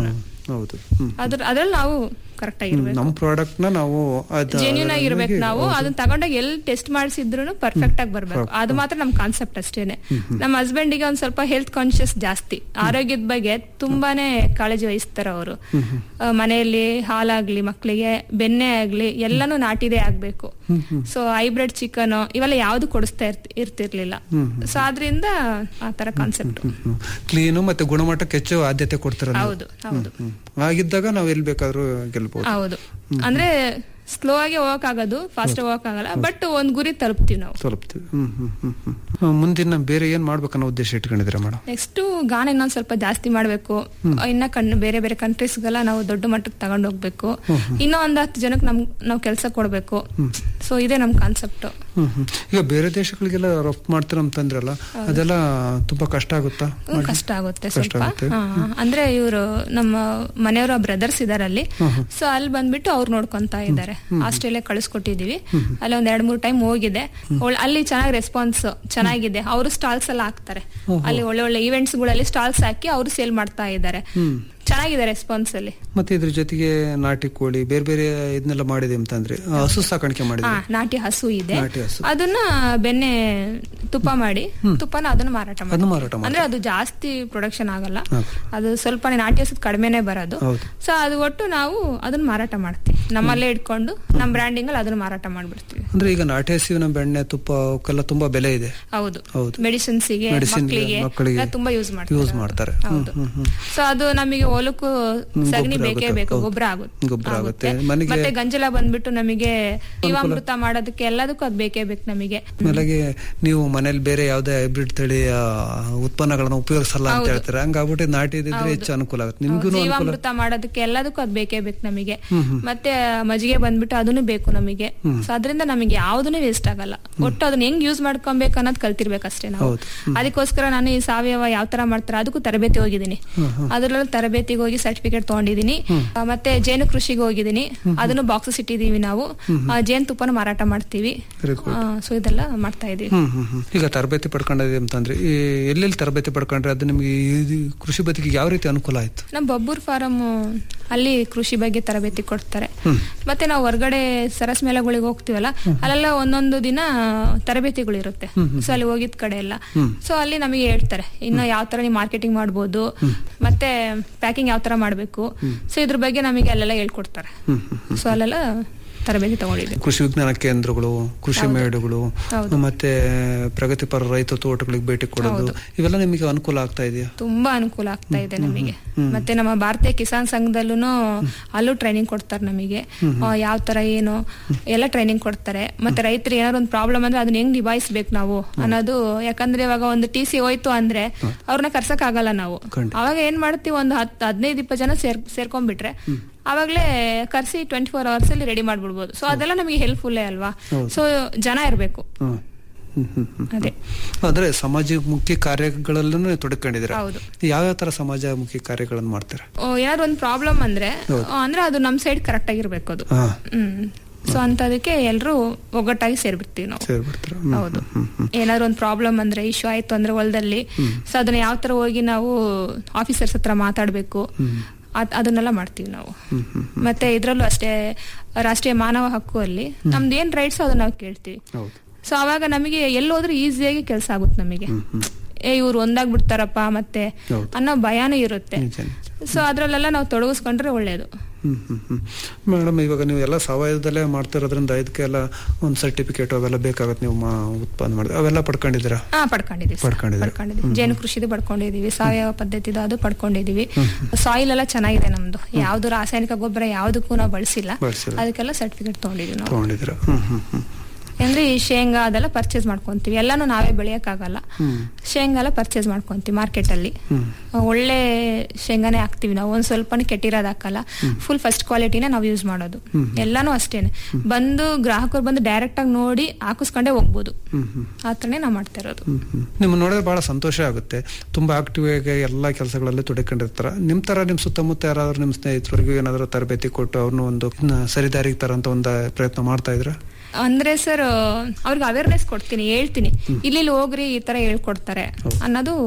ಹೌದು ಹ್ಮ್ ಅದ್ರ ಅದ್ರಲ್ಲಿ ನಾವು ಕರೆಕ್ಟ್ ಆಗಿರ್ಬೇಕು ನಮ್ಮ ಪ್ರಾಡಕ್ಟ್ ನ ನಾವು ಅದ- ಜೆನ್ಯೂನ್ ಆಗಿರ್ಬೇಕು ಅದರಲ್ಲಿ ನಾವು ಹೌದು. ಅದನ್ನ ತಗೊಂಡಾಗ ಎಲ್ಲಿ ಟೆಸ್ಟ್ ಮಾಡಿಸಿದ್ರು ಪರ್ಫೆಕ್ಟ್ ಆಗಿ ಬರ್ಬೇಕು ಅದು ಮಾತ್ರ ನಮ್ ಕಾನ್ಸೆಪ್ಟ್ ಅಷ್ಟೇನೆ ನಮ್ಮ ಹಸ್ಬೆಂಡಿಗೆ ಒಂದ್ ಸ್ವಲ್ಪ ಹೆಲ್ತ್ ಕಾನ್ಶಿಯಸ್ ಜಾಸ್ತಿ ಆರೋಗ್ಯದ ಬಗ್ಗೆ ತುಂಬಾನೇ ಕಾಳಜಿ ವಹಿಸ್ತಾರೆ ಅವರು ಮನೆಯಲ್ಲಿ ಹಾಲಾಗ್ಲಿ ಮಕ್ಕಳಿಗೆ ಬೆಣ್ಣೆ ಆಗ್ಲಿ ಎಲ್ಲಾನು ನಾಟಿದೇ ಆಗ್ಬೇಕು ಸೊ ಹೈಬ್ರಿಡ್ ಚಿಕನ್ ಇವೆಲ್ಲ ಯಾವ್ದು ಕೊಡಿಸ್ತಾ ಇರ್ತಿ- ಇರ್ತಿರ್ಲಿಲ್ಲ ಸೊ ಆದ್ರಿಂದ ಆ ತರ ಕಾನ್ಸೆಪ್ಟ್ ಕ್ಲೀನು ಮತ್ತೆ ಗುಣಮಟ್ಟಕ್ಕೆ ಹೆಚ್ಚು ಆದ್ಯತೆ ಕೊಡ್ತೀರ ನೀವು. ಹೌದು ಹೌದು ಹ್ಮ್. ಆಗಿದ್ದಾಗ ನಾವು ಎಲ್ಲಿ ಬೇಕಾದ್ರೂ ಗೆಲ್ಬಹುದು ಹೌದು ಅಂದ್ರೆ ಸ್ಲೋ ಆಗಿ ಹೋಗಕ್ ಆಗೋದು ಫಾಸ್ಟ್ ಹೋಗಕ್ ಆಗಲ್ಲ ಬಟ್ ಒಂದ್ ಗುರಿ ತಲುಪ್ತೀವಿ ನಾವು ತಲುಪ್ತೀವಿ ಹ್ಮ್ ಹ್ಮ್ ಹ್ಮ್ ಹ್ಮ್. ಹ್ಮ್. ಮುಂದಿನ ಬೇರೆ ಏನ್ ಮಾಡ್ಬೇಕನ್ನೋ ಉದ್ದೇಶ ಇಟ್ಕೊಂಡಿದ್ದೀರಾ ಮೇಡಮ್ ನೆಕ್ಸ್ಟ್ ಗಾನ ಇನ್ನೊಂದ್ ಸ್ವಲ್ಪ ಜಾಸ್ತಿ ಮಾಡ್ಬೇಕು ಇನ್ನ ಕಣ್ ಬೇರೆ ಬೇರೆ ಕಂಟ್ರೀಸ್ಗೆಲ್ಲ ನಾವು ದೊಡ್ಡ ಮಟ್ಟಕ್ಕೆ ತಗೊಂಡ್ ಹೋಗ್ಬೇಕು ಇನ್ನೂ ಒಂದ್ ಹತ್ತು ಜನಕ್ಕೆ ನಮ್ ನಾವು ಕೆಲಸ ಕೊಡ್ಬೇಕು ಸೊ ಇದೇ ನಮ್ ಕಾನ್ಸೆಪ್ಟ್ ಹ್ಮ್ ಹ್ಮ್. ಈಗ ಬೇರೆ ದೇಶಗಳಿಗೆಲ್ಲ ರಫ್ತು ಮಾಡ್ತೀರ ಅಂತಂದ್ರಲ್ಲ ಅದೆಲ್ಲ ತುಂಬಾ ಕಷ್ಟ ಆಗುತ್ತಾ ಮಾಡ್ಲಿಕ್ಕೆ? ಕಷ್ಟ ಆಗುತ್ತೆ ಕಷ್ಟ ಸ್ವಲ್ಪ ಆಗುತ್ತೆ ಹಾ, ಅಂದ್ರೆ ಇವರು ನಮ್ಮ ಮನೆಯವರ ಬ್ರದರ್ಸ್ ಇದಾರೆ ಅಲ್ಲಿ ಸೊ ಅಲ್ಲಿ ಬಂದ್ಬಿಟ್ಟು ಅವ್ರು ನೋಡ್ಕೊಂತ ಇದ್ದಾರೆ ಆಸ್ಟ್ರೇಲಿಯಾ ಕಳಿಸ್ಕೊಟ್ಟಿದೀವಿ ಅಲ್ಲಿ ಒಂದ್ ಎರಡ್ ಮೂರ್ ಟೈಮ್ ಹೋಗಿದೆ ಒಳ್- ಅಲ್ಲಿ ಚೆನ್ನಾಗಿ ರೆಸ್ಪಾನ್ಸ್ ಚೆನ್ನಾಗಿದೆ ಅವರು ಸ್ಟಾಲ್ಸ್ ಎಲ್ಲ ಹಾಕ್ತಾರೆ ಅಲ್ಲಿ ಒಳ್ಳೆ ಒಳ್ಳೆ ಈವೆಂಟ್ಸ್ ಗಳಲ್ಲಿ ಸ್ಟಾಲ್ಸ್ ಹಾಕಿ ಅವರು ಸೇಲ್ ಮಾಡ್ತಾ ಇದ್ದಾರೆ ಚೆನ್ನಾಗಿದೆ ರೆಸ್ಪಾನ್ಸ್ ಅಲ್ಲಿ ಮತ್ತೆ ಇದ್ರ ಜೊತೆಗೆ ನಾಟಿ ಕೋಳಿ ಬೇರೆ ಬೇರೆ ಇದನ್ನೆಲ್ಲ ಮಾಡಿದೆ ಅಂತಂದ್ರೆ ಆ, ಹಸು ಸಾಕಾಣಿಕೆ ಹಾ ಮಾಡಿದ್ರೆ ನಾಟಿ ಹಸು ಇದೆ ನಾಟಿ ಹಸು. ಅದನ್ನ ಬೆಣ್ಣೆ ತುಪ್ಪ ಮಾಡಿ ತುಪ್ಪನ ಅದನ್ನ ಮಾರಾಟ ಮಾಡಿ ಅದನ್ನ ಮಾರಾಟ ಮಾಡಿ ಅಂದ್ರೆ ಅದು ಜಾಸ್ತಿ ಪ್ರೊಡಕ್ಷನ್ ಆಗಲ್ಲ ಹಾ. ಅದು ಸ್ವಲ್ಪ ನಾಟಿ ಹಸು ಕಡಿಮೆನೆ ಬರೋದು ಹೌದು. ಸೊ ಅದು ಒಟ್ಟು ನಾವು ಅದನ್ನ ಮಾರಾಟ ಮಾಡ್ತೀವಿ ನಮ್ಮಲ್ಲೇ ಇಟ್ಕೊಂಡು ನಮ್ಮ ಬ್ರ್ಯಾಂಡಿಂಗ್ ಅಲ್ಲಿ ಅದನ್ನ ಮಾರಾಟ ಮಾಡ್ಬಿಡ್ತೀವಿ ಅಂದ್ರೆ ಈಗ ನಾಟಿ ಹಸುವಿನ ಬೆಣ್ಣೆ ತುಪ್ಪ ಅವಕ್ಕೆಲ್ಲ ತುಂಬಾ ಬೆಲೆ ಇದೆ ಹೌದು ಹೌದು. ಮೆಡಿಸಿನ್ಸ್ ಗೆ Medicine ಗೆ, ಮಕ್ಕಳಿಗೆ ಮಕ್ಕಳಿಗೆ ಎಲ್ಲ ತುಂಬಾ ಯೂಸ್ ಮಾಡ್ತಾರೆ ಯೂಸ್ ಮಾಡ್ತಾರೆ ಹ್ಮ್, ಹೌದು ಹ್ಮ್, ಹ್ಮ್. ಸೊ ಅದು ನಮಗೆ ಹೊಲಕ್ಕೂ ಸಗಣಿ ಗೊಬ್ರ ಬೇಕೇ ಆಗುತ್ತೆ, ಬೇಕು ಹೌದು. ಗೊಬ್ಬರ ಆಗುತ್ತೆ ಗೊಬ್ರ ಆಗುತ್ತೆ. ಆಗುತ್ತೆ. ಮನೆಗೆ- ಮತ್ತೆ ಗಂಜಲ ಬಂದ್ಬಿಟ್ಟು ನಮಗೆ ಜೀವಾಮೃತ ಮಾಡೋದಕ್ಕೆ ಎಲ್ಲದಕ್ಕೂ ಅದು ಬೇಕೇ ಬೇಕು ನಮಗೆ ಆಮೇಲೆ ನೀವು ಮನೇಲಿ ಬೇರೆ ಯಾವ್ದೇ ಹೈಬ್ರಿಡ್ ತಳಿಯ ಉತ್ಪನ್ನಗಳನ್ನ ಉಪಯೋಗಿಸಲ್ಲ ಅಂತ ಹೌದು. ಹೇಳ್ತಾರೆ ಹಂಗಾಗ್ಬಿಟ್ಟು ನಾಟಿ ಇದ್ರೆ ಹೆಚ್ಚು ಅನುಕೂಲ ಆಗುತ್ತೆ ನಿಮ್ಗೂ ಅನುಕೂಲ ಜೀವಾಮೃತ ಮಾಡೋದಕ್ಕೆ ಎಲ್ಲದಕ್ಕೂ ಅದು ಬೇಕೇ ಬೇಕು ನಮಗೆ ಮತ್ತೆ ಮಜ್ಜಿಗೆ ಬಂದ್ಬಿಟ್ಟು ಅದನ್ನು ಬೇಕು ನಮಗೆ ಸೊ ಅದರಿಂದ ನಮಗೆ ಯಾವ್ದನ್ನು ವೇಸ್ಟ್ ಆಗಲ್ಲ ಒಟ್ಟು ಅದನ್ನ ಹೆಂಗ್ ಯೂಸ್ ಮಾಡ್ಕೊಬೇಕು ಅನ್ನೋದು ಕಲ್ತಿರ್ಬೇಕಷ್ಟೇ ನಾವು ಹೌದು. ಅದಕ್ಕೋಸ್ಕರ ನಾನು ಈ ಸಾವಯವ ಯಾವ ತರ ಮಾಡ್ತಾರೆ ಅದಕ್ಕೂ ತರಬೇತಿ ಹೋಗಿದ್ದೀನಿ ಅದ್ರಲ್ಲಿ ತರಬೇತಿಗೆ ಹೋಗಿ ಸರ್ಟಿಫಿಕೇಟ್ ತಗೊಂಡಿದ್ದೀನಿ ಆ, ಮತ್ತೆ ಜೇನು ಕೃಷಿಗೆ ಹೋಗಿದ್ದೀನಿ ಅದನ್ನು ಬಾಕ್ಸಸ್ ಇಟ್ಟಿದೀವಿ ನಾವು ಆ, ಜೇನು ತುಪ್ಪನ ಮಾರಾಟ ಮಾಡ್ತೀವಿ Very good. ಸೊ ಇದೆಲ್ಲ ಮಾಡ್ತಾ ಇದೀವಿ ಹ್ಮ್ ಹ್ಮ್ ಹ್ಮ್. ಈಗ ತರಬೇತಿ ಪಡ್ಕೊಂಡಿದೆ ಅಂತಂದ್ರೆ ಈ ಎಲ್ಲೆಲ್ಲಿ ತರಬೇತಿ ಪಡ್ಕೊಂಡ್ರೆ ಅದು ನಿಮ್ಗೆ ಈ ಕೃಷಿ ಬದುಕಿಗೆ ಯಾವ ರೀತಿ ಅನುಕೂಲ ಆಯ್ತು ನಮ್ಮ ಬಬ್ಬೂರ್ ಫಾರಂ ಅಲ್ಲಿ ಕೃಷಿ ಬಗ್ಗೆ ತರಬೇತಿ ಕೊಡ್ತಾರೆ ಮತ್ತೆ ನಾವು ಹೊರಗಡೆ ಸರಸ್ ಮೇಳಗಳಿಗೆ ಹೋಗ್ತೀವಲ್ಲ ಅಲ್ಲೆಲ್ಲ ಒಂದೊಂದು ದಿನ ತರಬೇತಿಗಳು ಇರುತ್ತೆ ಸೊ ಅಲ್ಲಿ ಹೋಗಿದ್ ಕಡೆ ಎಲ್ಲ ಸೊ ಅಲ್ಲಿ ನಮಗೆ ಹೇಳ್ತಾರೆ ಇನ್ನು ಯಾವ ತರ ನೀವು ಮಾರ್ಕೆಟಿಂಗ್ ಮಾಡ್ಬೋದು ಮತ್ತೆ ಪ್ಯಾಕಿಂಗ್ ಯಾವ ತರ ಮಾಡ್ಬೇಕು ಸೊ ಇದ್ರ ಬಗ್ಗೆ ನಮಗೆ ಅಲ್ಲೆಲ್ಲ ಹೇಳ್ಕೊಡ್ತಾರೆ ಸೊ ಅಲ್ಲೆಲ್ಲ ತರಬೇತಿ ತಗೊಂಡಿದ್ದೀವಿ ಕೃಷಿ ವಿಜ್ಞಾನ ಕೇಂದ್ರಗಳು ಕೃಷಿ ಮೇಳಗಳು ಹೌದು. ಮತ್ತೆ ಪ್ರಗತಿಪರ ರೈತ ತೋಟಗಳಿಗೆ ಭೇಟಿ ಕೊಡೋದು ಇವೆಲ್ಲ ನಿಮಗೆ ಅನುಕೂಲ ಆಗ್ತಾ ಇದೆಯಾ ತುಂಬಾ ಅನುಕೂಲ ಆಗ್ತಾ ಇದೆ ನಮಗೆ ಮತ್ತೆ ನಮ್ಮ ಭಾರತೀಯ ಕಿಸಾನ್ ಸಂಘದಲ್ಲೂ ಅಲ್ಲೂ ಟ್ರೈನಿಂಗ್ ಕೊಡ್ತಾರೆ ನಮಗೆ ಯಾವ ತರ ಏನು ಎಲ್ಲ ಟ್ರೈನಿಂಗ್ ಕೊಡ್ತಾರೆ ಮತ್ತೆ ರೈತರು ಏನಾದ್ರು ಒಂದು ಪ್ರಾಬ್ಲಮ್ ಅಂದ್ರೆ ಅದನ್ನ ಹೆಂಗ್ ನಿಭಾಯಿಸ್ಬೇಕು ನಾವು ಅನ್ನೋದು ಯಾಕಂದ್ರೆ ಇವಾಗ ಒಂದು ಟಿ ಸಿ ಹೋಯ್ತು ಅಂದ್ರೆ ಅವ್ರನ್ನ ಕರ್ಸಕ್ ಆಗಲ್ಲ ನಾವು ಖಂಡಿತ. ಅವಾಗ ಏನ್ ಮಾಡ್ತೀವಿ ಒಂದು ಹತ್ತು ಹದಿನೈದು ಇಪ್ಪತ್ತು ಜನ ಸೇರ್ ಸೇರ್ಕೊಂಡ್ಬಿಟ್ರೆ ಅವಾಗ್ಲೇ ಕರ್ಸಿ ಟ್ವೆಂಟಿ ಫೋರ್ ಅವರ್ಸ್ ಅಲ್ಲಿ ರೆಡಿ ಮಾಡ್ಬಿಡ್ಬೋದು ಸೊ ಅದೆಲ್ಲ ನಮಗೆ ಹೆಲ್ಪ್ಫುಲ್ಲೇ ಅಲ್ವಾ ಸೊ ಜನ ಇರ್ಬೇಕು ಹ್ಮ್. ಹ್ಮ್, ಹ್ಮ್, ಹ್ಮ್. ಅದೇ ಅಂದ್ರೆ ಸಮಾಜಮುಖಿ ಕಾರ್ಯಗಳಲ್ಲೂ ತೊಡಕೊಂಡಿದ್ದೀರಾ ಹೌದು. ಯಾವ್ಯಾವ ತರ ಸಮಾಜಮುಖಿ ಕಾರ್ಯಗಳನ್ನು ಮಾಡ್ತೀರಾ ಓ, ಏನಾದ್ರು ಒಂದು ಪ್ರಾಬ್ಲಮ್ ಅಂದ್ರೆ ಆ, ಅಂದ್ರೆ ಅದು ನಮ್ ಸೈಡ್ ಕರೆಕ್ಟ್ ಆಗಿರ್ಬೇಕು ಅದು ಹಾ ಹ್ಮ್ ಸೊ ಅಂತದಕ್ಕೆ ಎಲ್ರು ಒಗ್ಗಟ್ಟಾಗಿ ಸೇರ್ಬಿಡ್ತೀವಿ ನಾವು ಸೇರ್ಬಿಡ್ತೀರಾ ಹ್ಮ್, ಹೌದು ಹ್ಮ್, ಹ್ಮ್. ಏನಾದ್ರು ಒಂದು ಪ್ರಾಬ್ಲಮ್ ಅಂದ್ರೆ ಇಶ್ಯೂ ಆಯ್ತು ಅಂದ್ರೆ ಹೊಲದಲ್ಲಿ ಸೊ ಅದನ್ನ ಯಾವ ತರ ಹೋಗಿ ನಾವು ಆಫೀಸರ್ಸ್ ಹತ್ರ ಮಾತಾಡ್ಬೇಕು ಅದ್- ಅದನ್ನೆಲ್ಲ ಮಾಡ್ತೀವಿ ನಾವು ಮತ್ತೆ ಇದ್ರಲ್ಲೂ ಅಷ್ಟೇ ರಾಷ್ಟ್ರೀಯ ಮಾನವ ಹಕ್ಕು ಅಲ್ಲಿ ನಮ್ದು ಏನ್ ರೈಟ್ಸ್ ಅದನ್ನ ನಾವು ಕೇಳ್ತೀವಿ ಹೌದು ಸೊ ಅವಾಗ ನಮಗೆ ಎಲ್ಲೋದ್ರೂ ಈಸಿಯಾಗಿ ಕೆಲಸ ಆಗುತ್ತೆ ನಮಗೆ ಏ ಇವ್ರು ಒಂದಾಗ್ಬಿಡ್ತಾರಪ್ಪ ಮತ್ತೆ ಹೌದು. ಅನ್ನೋ ಭಯಾನೂ ಇರುತ್ತೆ ನಿಜ, ಸೊ ಅದ್ರಲ್ಲೆಲ್ಲ ನಾವು ತೊಡಗಿಸ್ಕೊಂಡ್ರೆ ಒಳ್ಳೇದು ಹ್ಮ್ ಹ್ಮ್ ಹ್ಮ್ ಮೇಡಮ್ ಇವಾಗ ನೀವು ಎಲ್ಲ ಸಾವಯವದಲ್ಲೇ ಮಾಡ್ತಿರೋದ್ರಿಂದ ಇದಕ್ಕೆಲ್ಲ ಒಂದು ಸರ್ಟಿಫಿಕೇಟ್ ಅವೆಲ್ಲ ಬೇಕಾಗತ್ತೆ ನೀವು ಮಾ- ಉತ್ಪನ್ನ ಮಾಡಿದ್ರೆ ಅವೆಲ್ಲ ಪಡ್ಕೊಂಡಿದ್ದೀರಾ ಹಾ ಪಡ್ಕೊಂಡಿದೀವಿ ಸರ್. ಪಡ್ಕೊಂಡಿದ್ದೀರಿ. ಪಡ್ಕೊಂಡಿದೀವಿ ಜೇನು ಕೃಷಿದು ಪಡ್ಕೊಂಡಿದೀವಿ ಸಾವಯವ ಪದ್ಧತಿದು ಅದು ಪಡ್ಕೊಂಡಿದೀವಿ ಸಾಯಿಲ್ ಎಲ್ಲ ಚೆನ್ನಾಗಿದೆ ನಮ್ದು ಯಾವ್ದು ರಾಸಾಯನಿಕ ಗೊಬ್ಬರ ಯಾವ್ದಕ್ಕೂ ನಾವು ಬಳಸಿಲ್ಲ ಬಳಸಿಲ್ಲ. ಅದಕ್ಕೆಲ್ಲ ಸರ್ಟಿಫಿಕೇಟ್ ತಗೊಂಡಿದೀವಿ ನಾವು ತಗೊಂಡಿದ್ದೀರಾ ಹ್ಮ್ ಹ್ಮ್ ಹ್ಮ್ ಅಂದ್ರೆ ಈ ಶೇಂಗಾ ಅದೆಲ್ಲ ಪರ್ಚೇಸ್ ಮಾಡ್ಕೊಂತೀವಿ ಎಲ್ಲಾನು ನಾವೇ ಬೆಳೆಯಕ್ಕಾಗಲ್ಲ ಶೇಂಗಾ ಎಲ್ಲ ಪರ್ಚೇಸ್ ಮಾಡ್ಕೊಂತೀವಿ ಮಾರ್ಕೆಟ್ ಅಲ್ಲಿ ಒಳ್ಳೆ ಶೇಂಗಾನೇ ಹಾಕ್ತಿವಿ ನಾವು ಒಂದ್ ಸ್ವಲ್ಪನೂ ಕೆಟ್ಟಿರೋದು ಹಾಕಲ್ಲ ಫುಲ್ ಫಸ್ಟ್ ಕ್ವಾಲಿಟಿನ ನಾವು ಯೂಸ್ ಮಾಡೋದು ಎಲ್ಲಾನು ಅಷ್ಟೇನೆ ಬಂದು ಗ್ರಾಹಕರು ಬಂದು ಡೈರೆಕ್ಟ್ ಆಗಿ ನೋಡಿ ಹಾಕಿಸ್ಕೊಂಡೇ ಹೋಗ್ಬೋದು ಆ ಥರನೇ ನಾವು ಮಾಡ್ತಾ ಇರೋದು ಹ್ಮ್ ಹ್ಮ್. ನಿಮ್ಮ ನೋಡಿದ್ರೆ ಬಹಳ ಸಂತೋಷ ಆಗುತ್ತೆ ತುಂಬಾ ಆಕ್ಟಿವ್ ಆಗಿ ಎಲ್ಲಾ ಕೆಲಸಗಳಲ್ಲಿ ತೊಡಕೊಂಡಿರ್ತಾರ ನಿಮ್ ತರ ನಿಮ್ ಸುತ್ತಮುತ್ತ ಯಾರಾದ್ರೂ ನಿಮ್ ಸ್ನೇಹಿತರಿಗೂ ಏನಾದ್ರು ತರಬೇತಿ ಕೊಟ್ಟು ಅವ್ರನ್ನ ಒಂದು ನ- ಸರಿದಾರಿಗೆ ತರಂತ ಒಂದು ಪ್ರಯತ್ನ ಮಾಡ್ತಾ ಇದ್ರ ಅಂದ್ರೆ ಸರ್ ಅವ್ರಿಗೆ ಅವೇರ್ನೆಸ್ ಕೊಡ್ತೀನಿ ಹೇಳ್ತೀನಿ ಇಲ್ಲಿ ಇಲ್ಲಿ ಹೋಗ್ರಿ ಈ ತರ ಹೇಳ್ಕೊಡ್ತಾರೆ ಅನ್ನೋದು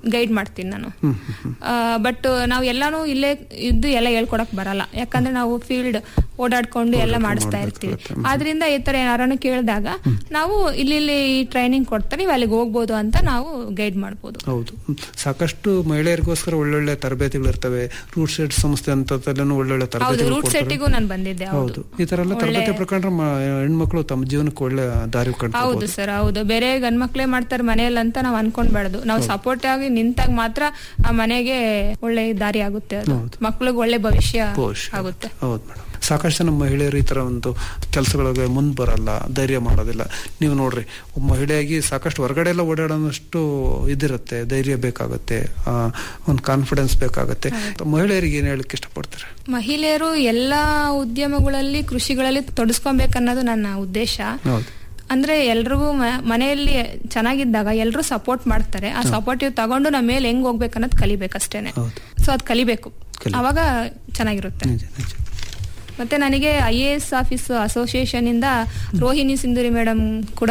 ಗೈಡ್ ಮಾಡ್ತೀನಿ ನಾನು ಬಟ್ ನಾವು ಎಲ್ಲಾನು ಇಲ್ಲೇ ಇದ್ದು ಎಲ್ಲ ಹೇಳ್ಕೊಡಕ್ ಬರಲ್ಲ ಯಾಕಂದ್ರೆ ನಾವು ಫೀಲ್ಡ್ ಓಡಾಡ್ಕೊಂಡು ಎಲ್ಲ ಮಾಡಿಸ್ತಾ ಇರ್ತೀವಿ ಆದ್ರಿಂದ ಈ ತರ ಯಾರನ್ನು ಕೇಳಿದಾಗ ನಾವು ಇಲ್ಲಿ ಇಲ್ಲಿ ಟ್ರೈನಿಂಗ್ ಕೊಡ್ತಾರೆ ನೀವು ಅಲ್ಲಿಗೆ ಹೋಗ್ಬೋದು ಅಂತ ನಾವು ಗೈಡ್ ಮಾಡ್ಬೋದು ಹೌದು ಹ್ಮ್. ಸಾಕಷ್ಟು ಮಹಿಳೆಯರಿಗೋಸ್ಕರ ಒಳ್ಳೊಳ್ಳೆ ತರಬೇತಿಗಳು ಇರ್ತವೆ ರೂಟ್ ಸೆಟ್ ಸಂಸ್ಥೆ ಅಂತದೆಲ್ಲೂ ಒಳ್ಳೊಳ್ಳೆ ಹೌದು ತರಬೇತಿಗಳು ರೂಟ್ ಕೊಡ್ತಾರೆ. ಸೆಟ್ಟಿಗೂ ನಾನು ಬಂದಿದ್ದೆ ಹೌದು ಹೌದು ಈ ತರ ಎಲ್ಲ ತರಬೇತಿ ಒಳ್ಳೆ- ಪ್ರಕಾರ ಮ- ಹೆಣ್ಮಕ್ಳು ತಮ್ಮ ಜೀವನಕ್ಕೆ ಒಳ್ಳೆ ದಾರಿ ಹೌದು ಕಂಡು ಸರ್ ಹೌದು ಬೇರೆ ಗಂಡ್ಮಕ್ಳೇ ಮಾಡ್ತಾರೆ ಮನೆಯಲ್ಲಿ ಅಂತ ನಾವು ಅನ್ಕೊಂಡ್ಬಾರ್ದು ನಾವು ಸಪೋರ್ಟ್ ಆಗಿ ನಿಂತಾಗ ಮಾತ್ರ ಆ ಮನೆಗೆ ಒಳ್ಳೆ ದಾರಿ ಆಗುತ್ತೆ ಅದು ಮಕ್ಳಿಗೆ ಒಳ್ಳೆ ಭವಿಷ್ಯ ಆಗುತ್ತೆ ಹೌದು ಮೇಡಮ್ ಸಾಕಷ್ಟು ಜನ ಮಹಿಳೆಯರು ಈ ತರ ಒಂದು ಕೆಲಸಗಳಿಗೆ ಮುಂದ್ ಬರಲ್ಲ ಧೈರ್ಯ ಮಾಡೋದಿಲ್ಲ ನೀವು ನೋಡ್ರಿ ಒಬ್ಬ ಮಹಿಳೆಯಾಗಿ ಸಾಕಷ್ಟು ಹೊರಗಡೆ ಎಲ್ಲ ಓಡಾಡೋಷ್ಟು ಇದಿರುತ್ತೆ ಧೈರ್ಯ ಬೇಕಾಗುತ್ತೆ ಆ, ಒಂದು ಕಾನ್ಫಿಡೆನ್ಸ್ ಬೇಕಾಗುತ್ತೆ ಮಹಿಳೆಯರಿಗೆ ಏನ್ ಹೇಳಕ್ ಇಷ್ಟಪಡ್ತಾರೆ ಮಹಿಳೆಯರು ಎಲ್ಲಾ ಉದ್ಯಮಗಳಲ್ಲಿ ಕೃಷಿಗಳಲ್ಲಿ ತೊಡಸ್ಕೊಬೇಕನ್ನೋದು ನನ್ನ ಉದ್ದೇಶ ಹೌದು ಅಂದ್ರೆ ಎಲ್ರಿಗೂ ಮ- ಮನೆಯಲ್ಲಿ ಚೆನ್ನಾಗಿದ್ದಾಗ ಎಲ್ರು ಸಪೋರ್ಟ್ ಮಾಡ್ತಾರೆ ಆ ಸಪೋರ್ಟಿವ್ ತಗೊಂಡು ನಮ್ಮ ಮೇಲೆ ಹೆಂಗ್ ಹೋಗ್ಬೇಕನ್ನೋದು ಕಲಿಬೇಕಷ್ಟೇನೆ ಸೊ ಅದ್ ಕಲಿಬೇಕು ಅವಾಗ ಚೆನ್ನಾಗಿರುತ್ತೆ ಮತ್ತೆ ನನಗೆ I A S office association ಇಂದ ರೋಹಿಣಿ ಸಿಂಧೂರಿ ಮೇಡಮ್ ಕೂಡ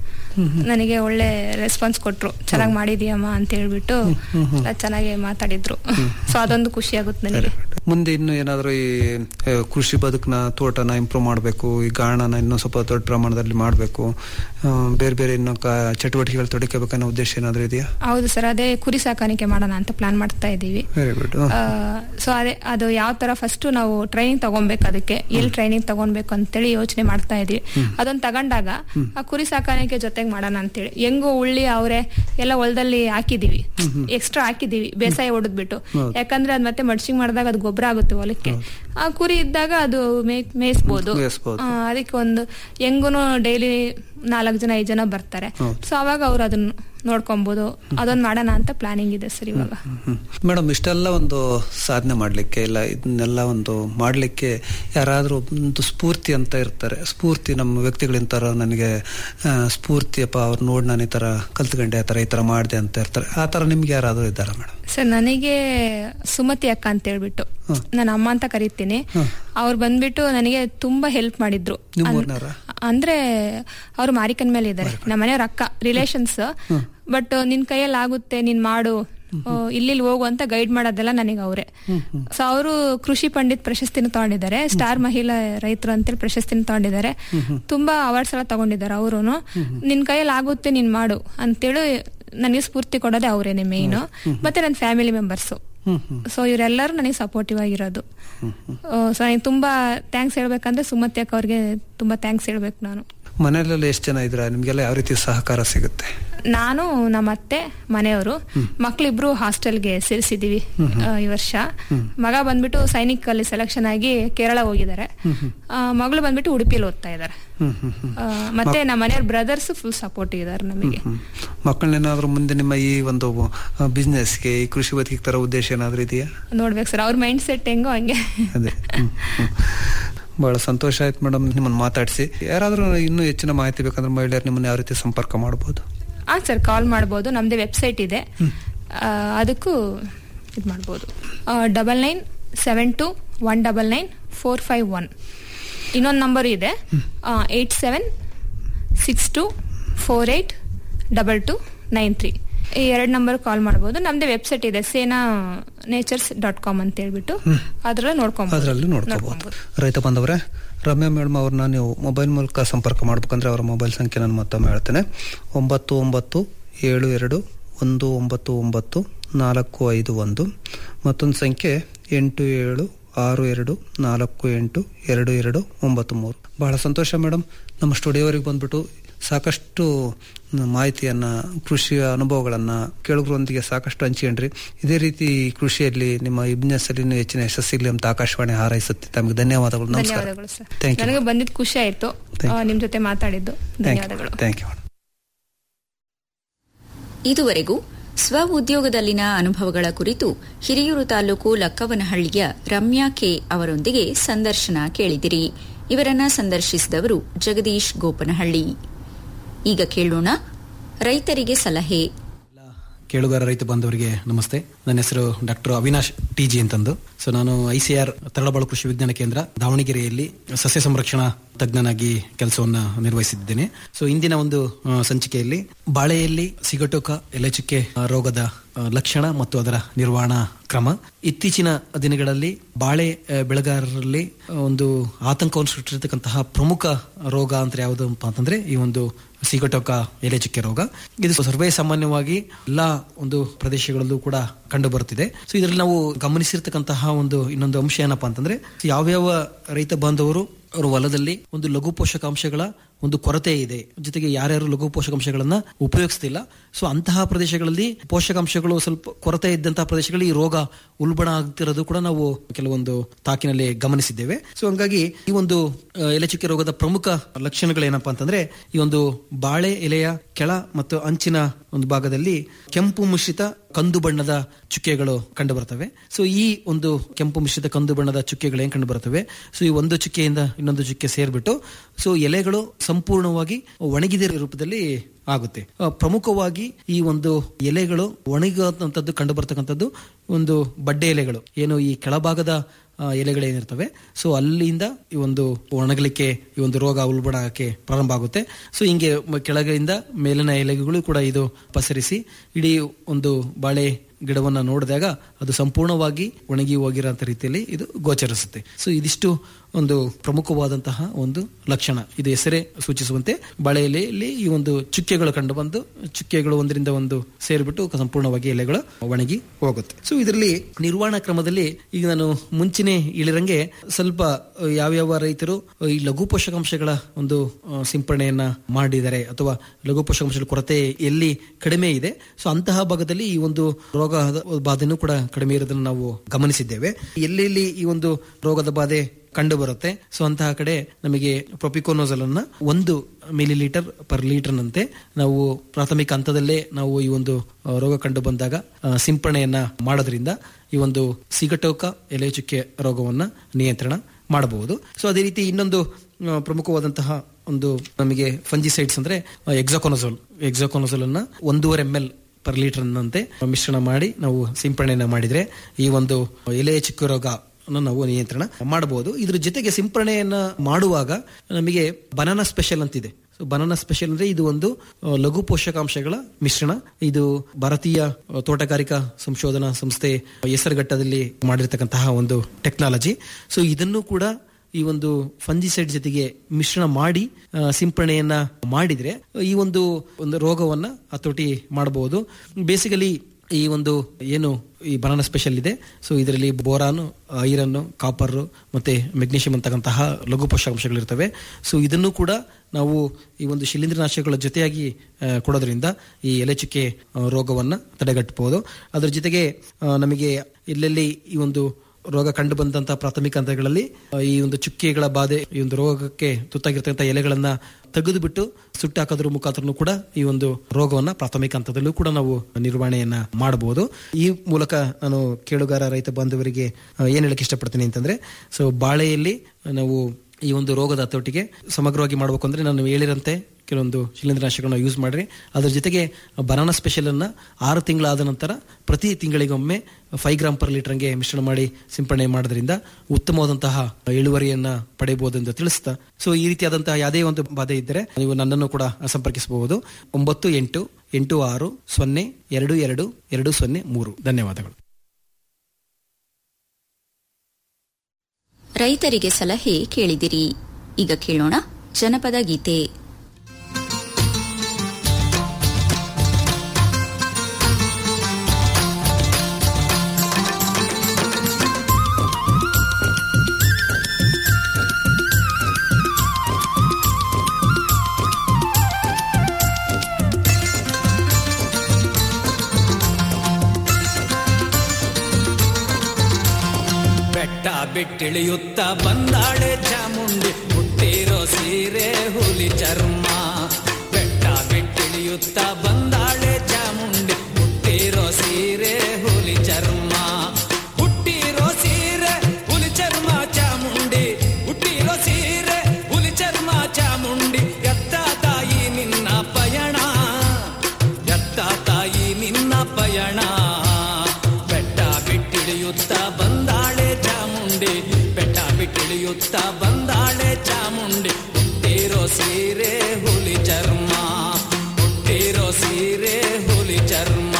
ನನಗೆ ಒಳ್ಳೆ ರೆಸ್ಪಾನ್ಸ್ ಕೊಟ್ರು ಚೆನ್ನಾಗಿ ಮಾಡಿದೀಯಮ್ಮ ಅಂತ ಹೇಳ್ಬಿಟ್ಟು ಎಲ್ಲ ಚೆನ್ನಾಗಿ ಮಾತಾಡಿದ್ರು ಸೊ ಅದೊಂದು ಖುಷಿ ಆಗುತ್ತೆ ನನಗೆ ಮುಂದೆ ಇನ್ನು ಏನಾದರೂ ಈ ಆ, ಕೃಷಿ ಬದುಕನ್ನ ತೋಟನ ಇಂಪ್ರೂವ್ ಮಾಡಬೇಕು ಈ ಗಾಣನ ಇನ್ನೂ ಸ್ವಲ್ಪ ದೊಡ್ಡ ಪ್ರಮಾಣದಲ್ಲಿ ಮಾಡಬೇಕು ಬೇರೆ ಬೇರೆ ಇನ್ನೂ ಕ- ಚಟುವಟಿಕೆಗಳು ತೊಡಕಬೇಕನ್ನೋ ಉದ್ದೇಶ ಏನಾದರೂ ಇದೆಯಾ ಹೌದು ಸರ್ ಅದೇ ಕುರಿ ಸಾಕಾಣಿಕೆ ಮಾಡೋಣ ಅಂತ ಪ್ಲಾನ್ ಮಾಡ್ತಾ ಇದ್ದೀವಿ ವೆರಿ ಗುಡ್ ಸೊ ಅದೇ ಅದು ಯಾವ ತರ ಫಸ್ಟ್ ನಾವು ಟ್ರೈನಿಂಗ್ ತಗೊಬೇಕು ಅದಕ್ಕೆ ಎಲ್ಲಿ ಟ್ರೈನಿಂಗ್ ತಗೊಬೇಕು ಅಂತೇಳಿ ಯೋಚನೆ ಮಾಡ್ತಾ ಇದೀವಿ ಅದನ್ನ ತಗೊಂಡಾಗ ಆ ಕುರಿ ಸಾಕಾಣಿಕೆ ಜೊತೆಗೆ ಮಾಡೋಣ ಅಂತೇಳಿ ಹೆಂಗು ಉಳ್ಳಿ ಅವರೇ ಎಲ್ಲ ಹೊಲದಲ್ಲಿ ಹಾಕಿದೀವಿ ಎಕ್ಸ್ಟ್ರಾ ಹಾಕಿದೀವಿ ಬೇಸಾಯ ಹೊಡೆದ್ಬಿಟ್ಟು ಯಾಕಂದ್ರೆ ಅದ್ ಮತ್ತೆ ಮಡ್ಚಿಂಗ್ ಮಾಡಿದಾಗ ಅದು ಗೊಬ್ಬರ ಆಗುತ್ತೆ ಹೊಲಕ್ಕೆ ಆ ಕುರಿ ಇದ್ದಾಗ ಅದು ಮೇ- ಮೇಯಿಸ್ಬೋದು ಮೇಯಿಸ್ಬೋದು. ಆ, ಅದಕ್ಕೆ ಒಂದು ಹೆಂಗುನು ಡೈಲಿ ನಾಲ್ಕು ಜನ ಐದು ಜನ ಬರ್ತಾರೆ ಸೊ ಅವಾಗ ಅವ್ರು ಅದನ್ನ ನೋಡ್ಕೊಬಹುದು ಅದೊಂದ್ ಮಾಡೋಣ ಅಂತ ಪ್ಲಾನಿಂಗ್ ಇದೆ ಸರ್ ಇವಾಗ ಮೇಡಮ್ ಇಷ್ಟೆಲ್ಲ ಒಂದು ಸಾಧನೆ ಮಾಡಲಿಕ್ಕೆ ಇಲ್ಲ ಇದನ್ನೆಲ್ಲ ಒಂದು ಮಾಡಲಿಕ್ಕೆ ಯಾರಾದರೂ ಒಂದು ಸ್ಫೂರ್ತಿ ಅಂತ ಇರ್ತಾರೆ ಸ್ಫೂರ್ತಿ ನಮ್ಮ ವ್ಯಕ್ತಿಗಳಿಂತಾರ ನನಗೆ ಆ, ಸ್ಫೂರ್ತಿಯಪ್ಪ ಅವ್ರು ನೋಡಿ ನಾನು ಈ ಥರ ಕಲ್ತ್ಕೊಂಡೆ ಆ ಥರ ಈ ಥರ ಮಾಡಿದೆ ಅಂತ ಇರ್ತಾರೆ ಆ ಥರ ನಿಮ್ಗೆ ಯಾರಾದರೂ ಇದ್ದಾರಾ ಮೇಡಮ್ ಸರ್ ನನಗೆ ಸುಮತಿ ಅಕ್ಕ ಅಂತ ಹೇಳ್ಬಿಟ್ಟು ನಾನು ಅಮ್ಮ ಅಂತ ಕರಿತೀನಿ ಅವ್ರು ಬಂದ್ಬಿಟ್ಟು ನನಗೆ ತುಂಬಾ ಹೆಲ್ಪ್ ಮಾಡಿದ್ರು ನಿಮ್ಮ ಅನ್- ಊರ್ನವ್ರಾ? ಅಂದ್ರೆ ಅವ್ರು ಮಾರಿಕನ್ ಮೇಲೆ ಇದ್ದಾರೆ ನಮ್ಮ ಮನೆಯವ್ರ ಅಕ್ಕ ರಿಲೇಷನ್ಸ್ ಬಟ್ ನಿನ್ ಕೈಯಲ್ಲಿ ಆಗುತ್ತೆ ನೀನ್ ಮಾಡು ಆ, ಇಲ್ಲಿ ಇಲ್ಲಿ ಹೋಗು ಅಂತ ಗೈಡ್ ಮಾಡೋದೆಲ್ಲ ನನಗೆ ಅವರೇ ಸೊ ಅವರು ಕೃಷಿ ಪಂಡಿತ್ ಪ್ರಶಸ್ತಿನ ತಗೊಂಡಿದ್ದಾರೆ ಸ್ಟಾರ್ ಮಹಿಳಾ ರೈತರು ಅಂತೇಳಿ ಪ್ರಶಸ್ತಿನ ತಗೊಂಡಿದ್ದಾರೆ ತುಂಬಾ ಅವಾರ್ಡ್ಸ್ ಎಲ್ಲ ತಗೊಂಡಿದ್ದಾರೆ ಅವರು ನಿನ್ ಕೈಯಲ್ಲಿ ಆಗುತ್ತೆ ನೀನ್ ಮಾಡು ಅಂತೇಳಿ ನನಗೆ ಸ್ಫೂರ್ತಿ ಕೊಡೋದೇ ಅವರೇನೆ ಮೇಯ್ನು ಮತ್ತೆ ನನ್ನ ಫ್ಯಾಮಿಲಿ ಮೆಂಬರ್ಸು ಸೊ ಇವರೆಲ್ಲರೂ ನನಗೆ ಸಪೋರ್ಟಿವ್ ಆಗಿರೋದು ಸೊ ನನಗೆ ತುಂಬಾ ಥ್ಯಾಂಕ್ಸ್ ಹೇಳ್ಬೇಕಂದ್ರೆ ಸುಮತಿ ಅಕ್ಕ ಅವ್ರಿಗೆ ತುಂಬಾ ಥ್ಯಾಂಕ್ಸ್ ಹೇಳ್ಬೇಕು ನಾನು ಮನೆಯಲ್ಲೆಲ್ಲ ಎಷ್ಟು ಜನ ಇದ್ರ ನಿಮ್ಗೆಲ್ಲ ಯಾವ ರೀತಿ ಸಹಕಾರ ಸಿಗುತ್ತೆ ನಾನು ನಮ್ಮ ಅತ್ತೆ ಮನೆಯವರು ಮಕ್ಳಿಬ್ರು ಹಾಸ್ಟೆಲ್ಗೆ ಸೇರಿಸಿದೀವಿ ಈ ವರ್ಷ ಮಗ ಬಂದ್ಬಿಟ್ಟು ಸೈನಿಕ್ ಅಲ್ಲಿ ಸೆಲೆಕ್ಷನ್ ಆಗಿ ಕೇರಳ ಹೋಗಿದ್ದಾರೆ ಆ, ಮಗಳು ಬಂದ್ಬಿಟ್ಟು ಉಡುಪಿಯಲ್ಲಿ ಓದ್ತಾ ಇದ್ದಾರೆ ಆ, ಮತ್ತೆ ನಮ್ಮ ಮನೆಯವ್ರ ಬ್ರದರ್ಸ್ ಫುಲ್ ಸಪೋರ್ಟ್ ಇದ್ದಾರೆ ನಮಗೆ ಮಕ್ಕಳನ್ನೇನಾದ್ರೂ ಮುಂದೆ ನಿಮ್ಮ ಈ ಒಂದು ಬಿಸ್ನೆಸ್ಗೆ ಈ ಕೃಷಿ ಬದುಕಿಗೆ ತರ ಉದ್ದೇಶ ಏನಾದ್ರೂ ಇದೆಯಾ ನೋಡ್ಬೇಕು ಸರ್ ಅವ್ರ ಮೈಂಡ್ ಸೆಟ್ ಹೆಂಗೋ ಹಂಗೆ ಅದೇ ಹ್ಮ್, ಹ್ಮ್. ಬಹಳ ಸಂತೋಷ ಆಯ್ತು ಮೇಡಮ್ ನಿಮ್ಮನ್ನು ಮಾತಾಡಿಸಿ ಯಾರಾದ್ರೂ ಇನ್ನೂ ಹೆಚ್ಚಿನ ಮಾಹಿತಿ ಬೇಕಂದ್ರೆ ಮಹಿಳೆಯರು ನಿಮ್ಮನ್ನ ಯಾವ ರೀತಿ ಸಂಪರ್ಕ ಮಾಡಬಹುದು ಹಾ ಸರ್ ಕಾಲ್ ಮಾಡ್ಬೋದು ನಮ್ದು ವೆಬ್ಸೈಟ್ ಇದೆ ಆ, ಅದಕ್ಕೂ ಇದು ಮಾಡ್ಬೋದು double nine seven two one double nine four five one ಇನ್ನೊಂದು ನಂಬರ್ ಇದೆ eight seven six two four eight double two nine three ಈ ಎರಡು ನಂಬರ್ ಕಾಲ್ ಮಾಡ್ಬೋದು ನಮ್ದು ವೆಬ್ಸೈಟ್ ಇದೆ ಸೇನಾ ನೇಚರ್ಸ್ ಡಾಟ್ ಕಾಮ್ ಅಂತ ಹೇಳ್ಬಿಟ್ಟು ಅದ್ರಲ್ಲಿ ನೋಡ್ಕೊಂಬೋದು ಅದರಲ್ಲಿ ನೋಡ್ಕೋಬಹುದು ರೈತ ಬಂದವರೇ ರಮ್ಯಾ ಮೇಡಮ್ ಅವ್ರನ್ನ ನೀವು ಮೊಬೈಲ್ ಮೂಲಕ ಸಂಪರ್ಕ ಮಾಡ್ಬೇಕಂದ್ರೆ ಅವರ ಮೊಬೈಲ್ ಸಂಖ್ಯೆ ನಾನು ಮತ್ತೊಮ್ಮೆ ಹೇಳ್ತೇನೆ ಒಂಬತ್ತು ಒಂಬತ್ತು ಏಳು ಎರಡು ಒಂದು ಒಂಬತ್ತು ಒಂಬತ್ತು ನಾಲ್ಕು ಐದು ಒಂದು ಮತ್ತೊಂದು ಸಂಖ್ಯೆ ಎಂಟು ಏಳು ಆರು ಎರಡು ನಾಲ್ಕು ಎಂಟು ಎರಡು ಎರಡು ಒಂಬತ್ತು ಮೂರು ಬಹಳ ಸಂತೋಷ ಮೇಡಮ್ ನಮ್ಮ ಸ್ಟುಡಿಯೋವರೆಗೆ ಬಂದ್ಬಿಟ್ಟು ಸಾಕಷ್ಟು ಮಾಹಿತಿಯನ್ನ ಕೃಷಿಯ ಅನುಭವಗಳನ್ನ ಕೇಳುಗರೊಂದಿಗೆ ಸಾಕಷ್ಟು ಹಂಚಿಕೊಂಡ್ರಿ ಇದೇ ರೀತಿ ಕೃಷಿಯಲ್ಲಿ ನಿಮ್ಮ ಬಿಸ್ನೆಸ್ ಅಲ್ಲಿ ಇನ್ನೂ ಹೆಚ್ಚಿನ ಯಶಸ್ಸಿಗ್ಲಿ ಅಂತ ಆಕಾಶವಾಣಿ ಹಾರೈಸುತ್ತೆ ತಮಗೆ ಧನ್ಯವಾದಗಳು ನಮಸ್ಕಾರ ಧನ್ಯವಾದಗಳು ಸರ್ ಥ್ಯಾಂಕ್ ಯು ನನಗೆ ಬಂದಿದ್ದು ಖುಷಿ ಆಯ್ತು ಆ, ನಿಮ್ ಜೊತೆ ಮಾತಾಡಿದ್ದು ಧನ್ಯವಾದಗಳು ಥ್ಯಾಂಕ್ ಯು ಇದುವರೆಗೂ ಸ್ವ ಉದ್ಯೋಗದಲ್ಲಿನ ಅನುಭವಗಳ ಕುರಿತು ಹಿರಿಯೂರು ತಾಲೂಕು ಲಕ್ಕವನಹಳ್ಳಿಯ ರಮ್ಯಾ ಕೆ ಅವರೊಂದಿಗೆ ಸಂದರ್ಶನ ಕೇಳಿದಿರಿ ಇವರನ್ನ ಸಂದರ್ಶಿಸಿದವರು ಜಗದೀಶ್ ಗೋಪನಹಳ್ಳಿ ಈಗ ಕೇಳೋಣ ರೈತರಿಗೆ ಸಲಹೆ ಕೇಳುಗಾರ ರೈತ ಬಾಂಧವರಿಗೆ ನಮಸ್ತೆ ನನ್ನ ಹೆಸರು ಡಾಕ್ಟರ್ ಅವಿನಾಶ್ ಟಿ ಜಿ ಅಂತಂದು ಸೊ ನಾನು ಐಸಿಆರ್ ತರಳಬಾಳು ಕೃಷಿ ವಿಜ್ಞಾನ ಕೇಂದ್ರ ದಾವಣಗೆರೆಯಲ್ಲಿ ಸಸ್ಯ ಸಂರಕ್ಷಣಾ ತಜ್ಞನಾಗಿ ಕೆಲಸವನ್ನ ನಿರ್ವಹಿಸಿದ್ದೇನೆ ಸೊ ಇಂದಿನ ಒಂದು ಆ, ಸಂಚಿಕೆಯಲ್ಲಿ ಬಾಳೆಯಲ್ಲಿ ಸಿಗಟೋಕ ಎಲೆಚುಕ್ಕೆ ಆ, ರೋಗದ ಆ, ಲಕ್ಷಣ ಮತ್ತು ಅದರ ನಿರ್ವಹಣಾ ಕ್ರಮ ಇತ್ತೀಚಿನ ದಿನಗಳಲ್ಲಿ ಬಾಳೆ ಆ, ಬೆಳೆಗಾರರಲ್ಲಿ ಆ, ಒಂದು ಆತಂಕವನ್ನು ಸೃಷ್ಟಿಸಿರ್ತಕ್ಕಂತಹ ಪ್ರಮುಖ ರೋಗ ಅಂತ ಯಾವುದು ಅಂತಂದ್ರೆ ಈ ಒಂದು ಸಿಗಟೋಕ ಎಲೆ ಚುಕ್ಕೆ ರೋಗ ಇದು ಸರ್ವೇ ಸಾಮಾನ್ಯವಾಗಿ ಎಲ್ಲಾ ಒಂದು ಪ್ರದೇಶಗಳಲ್ಲೂ ಕೂಡ ಕಂಡು ಬರುತ್ತಿದೆ ಸೊ ಇದರಲ್ಲಿ ನಾವು ಗಮನಿಸಿರ್ತಕ್ಕಂತಹ ಒಂದು ಇನ್ನೊಂದು ಅಂಶ ಏನಪ್ಪಾ ಅಂತಂದ್ರೆ ಯಾವ್ಯಾವ ರೈತ ಬಾಂಧವರು ಅವರ ಹೊಲದಲ್ಲಿ ಒಂದು ಲಘು ಪೋಷಕಾಂಶಗಳ ಒಂದು ಕೊರತೆ ಇದೆ ಜೊತೆಗೆ ಯಾರ್ಯಾರು ಲಘು ಪೋಷಕಾಂಶಗಳನ್ನ ಉಪಯೋಗಿಸ್ತಿಲ್ಲ ಸೊ ಅಂತಹ ಪ್ರದೇಶಗಳಲ್ಲಿ ಪೋಷಕಾಂಶಗಳು ಸ್ವಲ್ಪ ಕೊರತೆ ಇದ್ದಂತಹ ಪ್ರದೇಶಗಳಲ್ಲಿ ಈ ರೋಗ ಉಲ್ಬಣ ಆಗ್ತಿರೋದು ಕೂಡ ನಾವು ಕೆಲವೊಂದು ತಾಕಿನಲ್ಲಿ ಗಮನಿಸಿದ್ದೇವೆ ಸೊ ಹಂಗಾಗಿ ಈ ಒಂದು ಆ, ಎಲೆಚುಕ್ಕೆ ರೋಗದ ಪ್ರಮುಖ ಲಕ್ಷಣಗಳೇನಪ್ಪಾ ಅಂತಂದ್ರೆ ಈ ಒಂದು ಬಾಳೆ ಎಲೆಯ ಕೆಳ ಮತ್ತು ಅಂಚಿನ ಒಂದು ಭಾಗದಲ್ಲಿ ಕೆಂಪು ಮಿಶ್ರಿತ ಕಂದು ಬಣ್ಣದ ಚುಕ್ಕೆಗಳು ಕಂಡು ಬರ್ತವೆ ಸೊ ಈ ಒಂದು ಕೆಂಪು ಮಿಶ್ರಿತ ಕಂದು ಬಣ್ಣದ ಚುಕ್ಕೆಗಳು ಏನ್ ಕಂಡು ಬರ್ತವೆ ಸೊ ಈ ಒಂದು ಚುಕ್ಕೆಯಿಂದ ಇನ್ನೊಂದು ಚುಕ್ಕೆ ಸೇರ್ಬಿಟ್ಟು ಸೊ ಎಲೆಗಳು ಸಂಪೂರ್ಣವಾಗಿ ಒಣಗಿದ ರೂಪದಲ್ಲಿ ಆಗುತ್ತೆ ಆ, ಪ್ರಮುಖವಾಗಿ ಈ ಒಂದು ಎಲೆಗಳು ಒಣಗುವಂತದ್ದು ಕಂಡು ಬರ್ತಕ್ಕಂಥದ್ದು ಒಂದು ಬಡ್ಡೆ ಎಲೆಗಳು ಏನು ಈ ಕೆಳಭಾಗದ ಆ, ಎಲೆಗಳೇನಿರ್ತವೆ ಸೊ ಅಲ್ಲಿಂದ ಈ ಒಂದು ಒಣಗಲಿಕ್ಕೆ ಈ ಒಂದು ರೋಗ ಉಲ್ಬಣ ಆಗಕ್ಕೆ ಪ್ರಾರಂಭ ಆಗುತ್ತೆ ಸೊ ಹಿಂಗೆ ಮ- ಕೆಳಗಿಂದ ಮೇಲಿನ ಎಲೆಗಳು ಕೂಡ ಇದು ಪಸರಿಸಿ ಇಡೀ ಒಂದು ಬಾಳೆ ಗಿಡವನ್ನ ನೋಡಿದಾಗ ಅದು ಸಂಪೂರ್ಣವಾಗಿ ಒಣಗಿ ಹೋಗಿರೋಂಥ ರೀತಿಯಲ್ಲಿ ಇದು ಗೋಚರಿಸುತ್ತೆ ಸೊ ಇದಿಷ್ಟು ಒಂದು ಪ್ರಮುಖವಾದಂತಹ ಒಂದು ಲಕ್ಷಣ ಇದು ಹೆಸರೇ ಸೂಚಿಸುವಂತೆ ಬಾಳೆ ಎಲೆಯಲ್ಲಿ ಈ ಒಂದು ಚುಕ್ಕೆಗಳು ಕಂಡು ಬಂದು ಚುಕ್ಕೆಗಳು ಒಂದರಿಂದ ಒಂದು ಸೇರಿಬಿಟ್ಟು ಸಂಪೂರ್ಣವಾಗಿ ಎಲೆಗಳು ಒಣಗಿ ಹೋಗುತ್ತೆ ಸೊ ಇದರಲ್ಲಿ ನಿರ್ವಹಣಾ ಕ್ರಮದಲ್ಲಿ ಈಗ ನಾನು ಮುಂಚಿನ ಇಳಿರಂಗೆ ಸ್ವಲ್ಪ ಅಹ್, ಯಾವ್ಯಾವ ರೈತರು ಅಹ್, ಈ ಲಘು ಪೋಷಕಾಂಶಗಳ ಒಂದು ಅಹ್, ಸಿಂಪರಣೆಯನ್ನ ಮಾಡಿದ್ದಾರೆ ಅಥವಾ ಲಘು ಪೋಷಕಾಂಶಗಳ ಕೊರತೆ ಎಲ್ಲಿ ಕಡಿಮೆ ಇದೆ ಸೊ ಅಂತಹ ಭಾಗದಲ್ಲಿ ಈ ಒಂದು ರೋಗದ ಬಾಧೆನೂ ಕೂಡ ಕಡಿಮೆ ಇರೋದನ್ನು ನಾವು ಗಮನಿಸಿದ್ದೇವೆ ಎಲ್ಲೆಲ್ಲಿ ಈ ಒಂದು ರೋಗದ ಬಾಧೆ ಕಂಡು ಬರುತ್ತೆ ಸೊ ಅಂತಹ ಕಡೆ ನಮಗೆ ಪ್ರೊಪಿಕೋನೋಸಲ್ ಅನ್ನ ಒಂದು ಮಿಲಿ ಲೀಟರ್ ಪರ್ ಲೀಟರ್ನಂತೆ ನಾವು ಪ್ರಾಥಮಿಕ ಹಂತದಲ್ಲೇ ನಾವು ಈ ಒಂದು ಆ, ರೋಗ ಕಂಡು ಬಂದಾಗ ಆ, ಸಿಂಪರಣೆಯನ್ನ ಮಾಡೋದ್ರಿಂದ ಈ ಒಂದು ಸಿಗಟೋಕ ಎಲೆ ಚುಕ್ಕೆ ರೋಗವನ್ನ ನಿಯಂತ್ರಣ ಮಾಡಬಹುದು ಸೊ ಅದೇ ರೀತಿ ಇನ್ನೊಂದು ಆ, ಪ್ರಮುಖವಾದಂತಹ ಒಂದು ನಮಗೆ ಫಂಜಿಸೈಡ್ಸ್ ಅಂದ್ರೆ ಎಕ್ಸಾಕೋನೋಸೋಲ್ ಎಕ್ಸಾಕೋನೋಸೋಲ್ ಅನ್ನ ಒಂದೂವರೆ ಎಂ ಎಲ್ ಪರ್ ಲೀಟರ್ನಂತೆ ಮಿಶ್ರಣ ಮಾಡಿ ನಾವು ಸಿಂಪರಣೆಯನ್ನ ಮಾಡಿದ್ರೆ ಈ ಒಂದು ಎಲೆ ಚಿಕ್ಕ ರೋಗ ನಾವು ನಿಯಂತ್ರಣ ಮಾಡಬಹುದು ಇದ್ರ ಜೊತೆಗೆ ಸಿಂಪರಣೆಯನ್ನ ಮಾಡುವಾಗ ನಮಗೆ ಬನಾನಾ ಸ್ಪೆಷಲ್ ಅಂತಿದೆ ಸೊ ಬನಾನಾ ಸ್ಪೆಷಲ್ ಅಂದ್ರೆ ಇದು ಒಂದು ಆ, ಲಘು ಪೋಷಕಾಂಶಗಳ ಮಿಶ್ರಣ ಇದು ಭಾರತೀಯ ಆ, ತೋಟಗಾರಿಕಾ ಸಂಶೋಧನಾ ಸಂಸ್ಥೆ ಹೆಸರುಘಟ್ಟದಲ್ಲಿ ಮಾಡಿರ್ತಕ್ಕಂತಹ ಒಂದು ಟೆಕ್ನಾಲಜಿ ಸೊ ಇದನ್ನು ಕೂಡ ಈ ಒಂದು ಫಂಜಿಸೈಡ್ ಜೊತೆಗೆ ಮಿಶ್ರಣ ಮಾಡಿ ಆ, ಸಿಂಪರಣೆಯನ್ನ ಮಾಡಿದ್ರೆ ಈ ಒಂದು ಒಂದು ರೋಗವನ್ನ ಹತೋಟಿ ಮಾಡಬಹುದು ಬೇಸಿಕಲಿ ಈ ಒಂದು ಏನು ಈ ಬನಾನಾ ಸ್ಪೆಷಲ್ ಇದೆ ಸೊ ಇದರಲ್ಲಿ ಬೋರಾನು ಐರನ್ ಕಾಪರ್ ಮತ್ತೆ ಮೆಗ್ನೀಷಿಯಂ ಅಂತಕ್ಕಂತಹ ಲಘು ಪೋಷಕಾಂಶಗಳಿರ್ತವೆ ಸೊ ಇದನ್ನು ಕೂಡ ನಾವು ಈ ಒಂದು ಶಿಲೀಂಧ್ರನಾಶಕಗಳ ಜೊತೆಯಾಗಿ ಆ, ಕೊಡೋದ್ರಿಂದ ಈ ಎಲೆಚುಕ್ಕೆ ಆ, ರೋಗವನ್ನ ತಡೆಗಟ್ಟಬಹುದು ಅದರ ಜೊತೆಗೆ ಆ, ನಮಗೆ ಎಲ್ಲೆಲ್ಲಿ ಈ ಒಂದು ರೋಗ ಕಂಡು ಬಂದಂತಹ ಪ್ರಾಥಮಿಕ ಹಂತಗಳಲ್ಲಿ ಆ, ಈ ಒಂದು ಚುಕ್ಕೆಗಳ ಬಾಧೆ ಈ ಒಂದು ರೋಗಕ್ಕೆ ತುತ್ತಾಗಿರ್ತಕ್ಕಂಥ ಎಲೆಗಳನ್ನ ತೆಗೆದು ಬಿಟ್ಟು ಸುಟ್ಟಾಕೋದ್ರ ಮುಖಾಂತರನು ಕೂಡ ಈ ಒಂದು ರೋಗವನ್ನ ಪ್ರಾಥಮಿಕ ಹಂತದಲ್ಲೂ ಕೂಡ ನಾವು ನಿರ್ವಹಣೆಯನ್ನ ಮಾಡಬಹುದು ಈ ಮೂಲಕ ನಾನು ಕೇಳುಗಾರ ರೈತ ಬಾಂಧವರಿಗೆ ಆ, ಏನ್ ಹೇಳಕ್ ಇಷ್ಟಪಡ್ತೀನಿ ಅಂತಂದ್ರೆ ಸೊ ಬಾಳೆಯಲ್ಲಿ ನಾವು ಈ ಒಂದು ರೋಗದ ಹತೋಟಿಗೆ ಸಮಗ್ರವಾಗಿ ಮಾಡಬೇಕು ಅಂದ್ರೆ ನಾನು ಹೇಳಿರಂತೆ ಕೆಲವೊಂದು ಶಿಲೀಂಧ್ರನಾಶಕಗಳನ್ನ ಯೂಸ್ ಮಾಡ್ರಿ ಅದ್ರ ಜೊತೆಗೆ ಬನಾನಾ ಸ್ಪೆಷಲ್ ಅನ್ನ ಆರು ತಿಂಗಳಾದ ನಂತರ ಪ್ರತಿ ತಿಂಗಳಿಗೊಮ್ಮೆ ಫೈವ್ ಗ್ರಾಮ್ ಪರ್ ಲೀಟರ್ಗೆ ಮಿಶ್ರಣ ಮಾಡಿ ಸಿಂಪಡಣೆ ಮಾಡೋದ್ರಿಂದ ಉತ್ತಮವಾದಂತಹ ಇಳುವರಿಯನ್ನ ಪಡೆಯಬಹುದು ಎಂದು ತಿಳಿಸ್ತಾ ಸೊ ಈ ರೀತಿಯಾದಂತಹ ಯಾವುದೇ ಒಂದು ಬಾಧೆ ಇದ್ದರೆ ನೀವು ನನ್ನನ್ನು ಕೂಡ ಸಂಪರ್ಕಿಸಬಹುದು ಒಂಬತ್ತು ಎಂಟು ಎಂಟು ಆರು ಸೊನ್ನೆ ಎರಡು ಎರಡು ಎರಡು ಸೊನ್ನೆ ಮೂರು ಧನ್ಯವಾದಗಳು ರೈತರಿಗೆ ಸಲಹೆ ಕೇಳಿದಿರಿ ಈಗ ಕೇಳೋಣ ಜನಪದ ಗೀತೆ ಬೆಟ್ಟ ಬಿಟ್ಟಿಳಿಯುತ್ತ ಬಂದಾಳೆ ಚಾಮುಂಡಿ ಹುಟ್ಟಿರೋ ಸೀರೆ ಹುಲಿ ಚರ್ಮ ಬೆಟ್ಟ ಬಿಟ್ಟಿಳಿಯುತ್ತ ಬಂದಾಳೆ ಚಾಮುಂಡಿ ಹುಟ್ಟಿರೋ ಸೀರೆ ಹುಲಿ ಚರ್ಮ ಹುಟ್ಟಿರೋ ಸೀರೆ ಹುಲಿ ಚರ್ಮ ಚಾಮುಂಡಿ ಹುಟ್ಟಿರೋ ಸೀರೆ ಹುಲಿ ಚರ್ಮ ಚಾಮುಂಡಿ ಎತ್ತ ತಾಯಿ ನಿನ್ನ ಪಯಣ ಎತ್ತ ತಾಯಿ ನಿನ್ನ ಪಯಣ ಹುಟ್ಟಿರೋ ಸೀರೆ ಹುಲಿ ಚರ್ಮ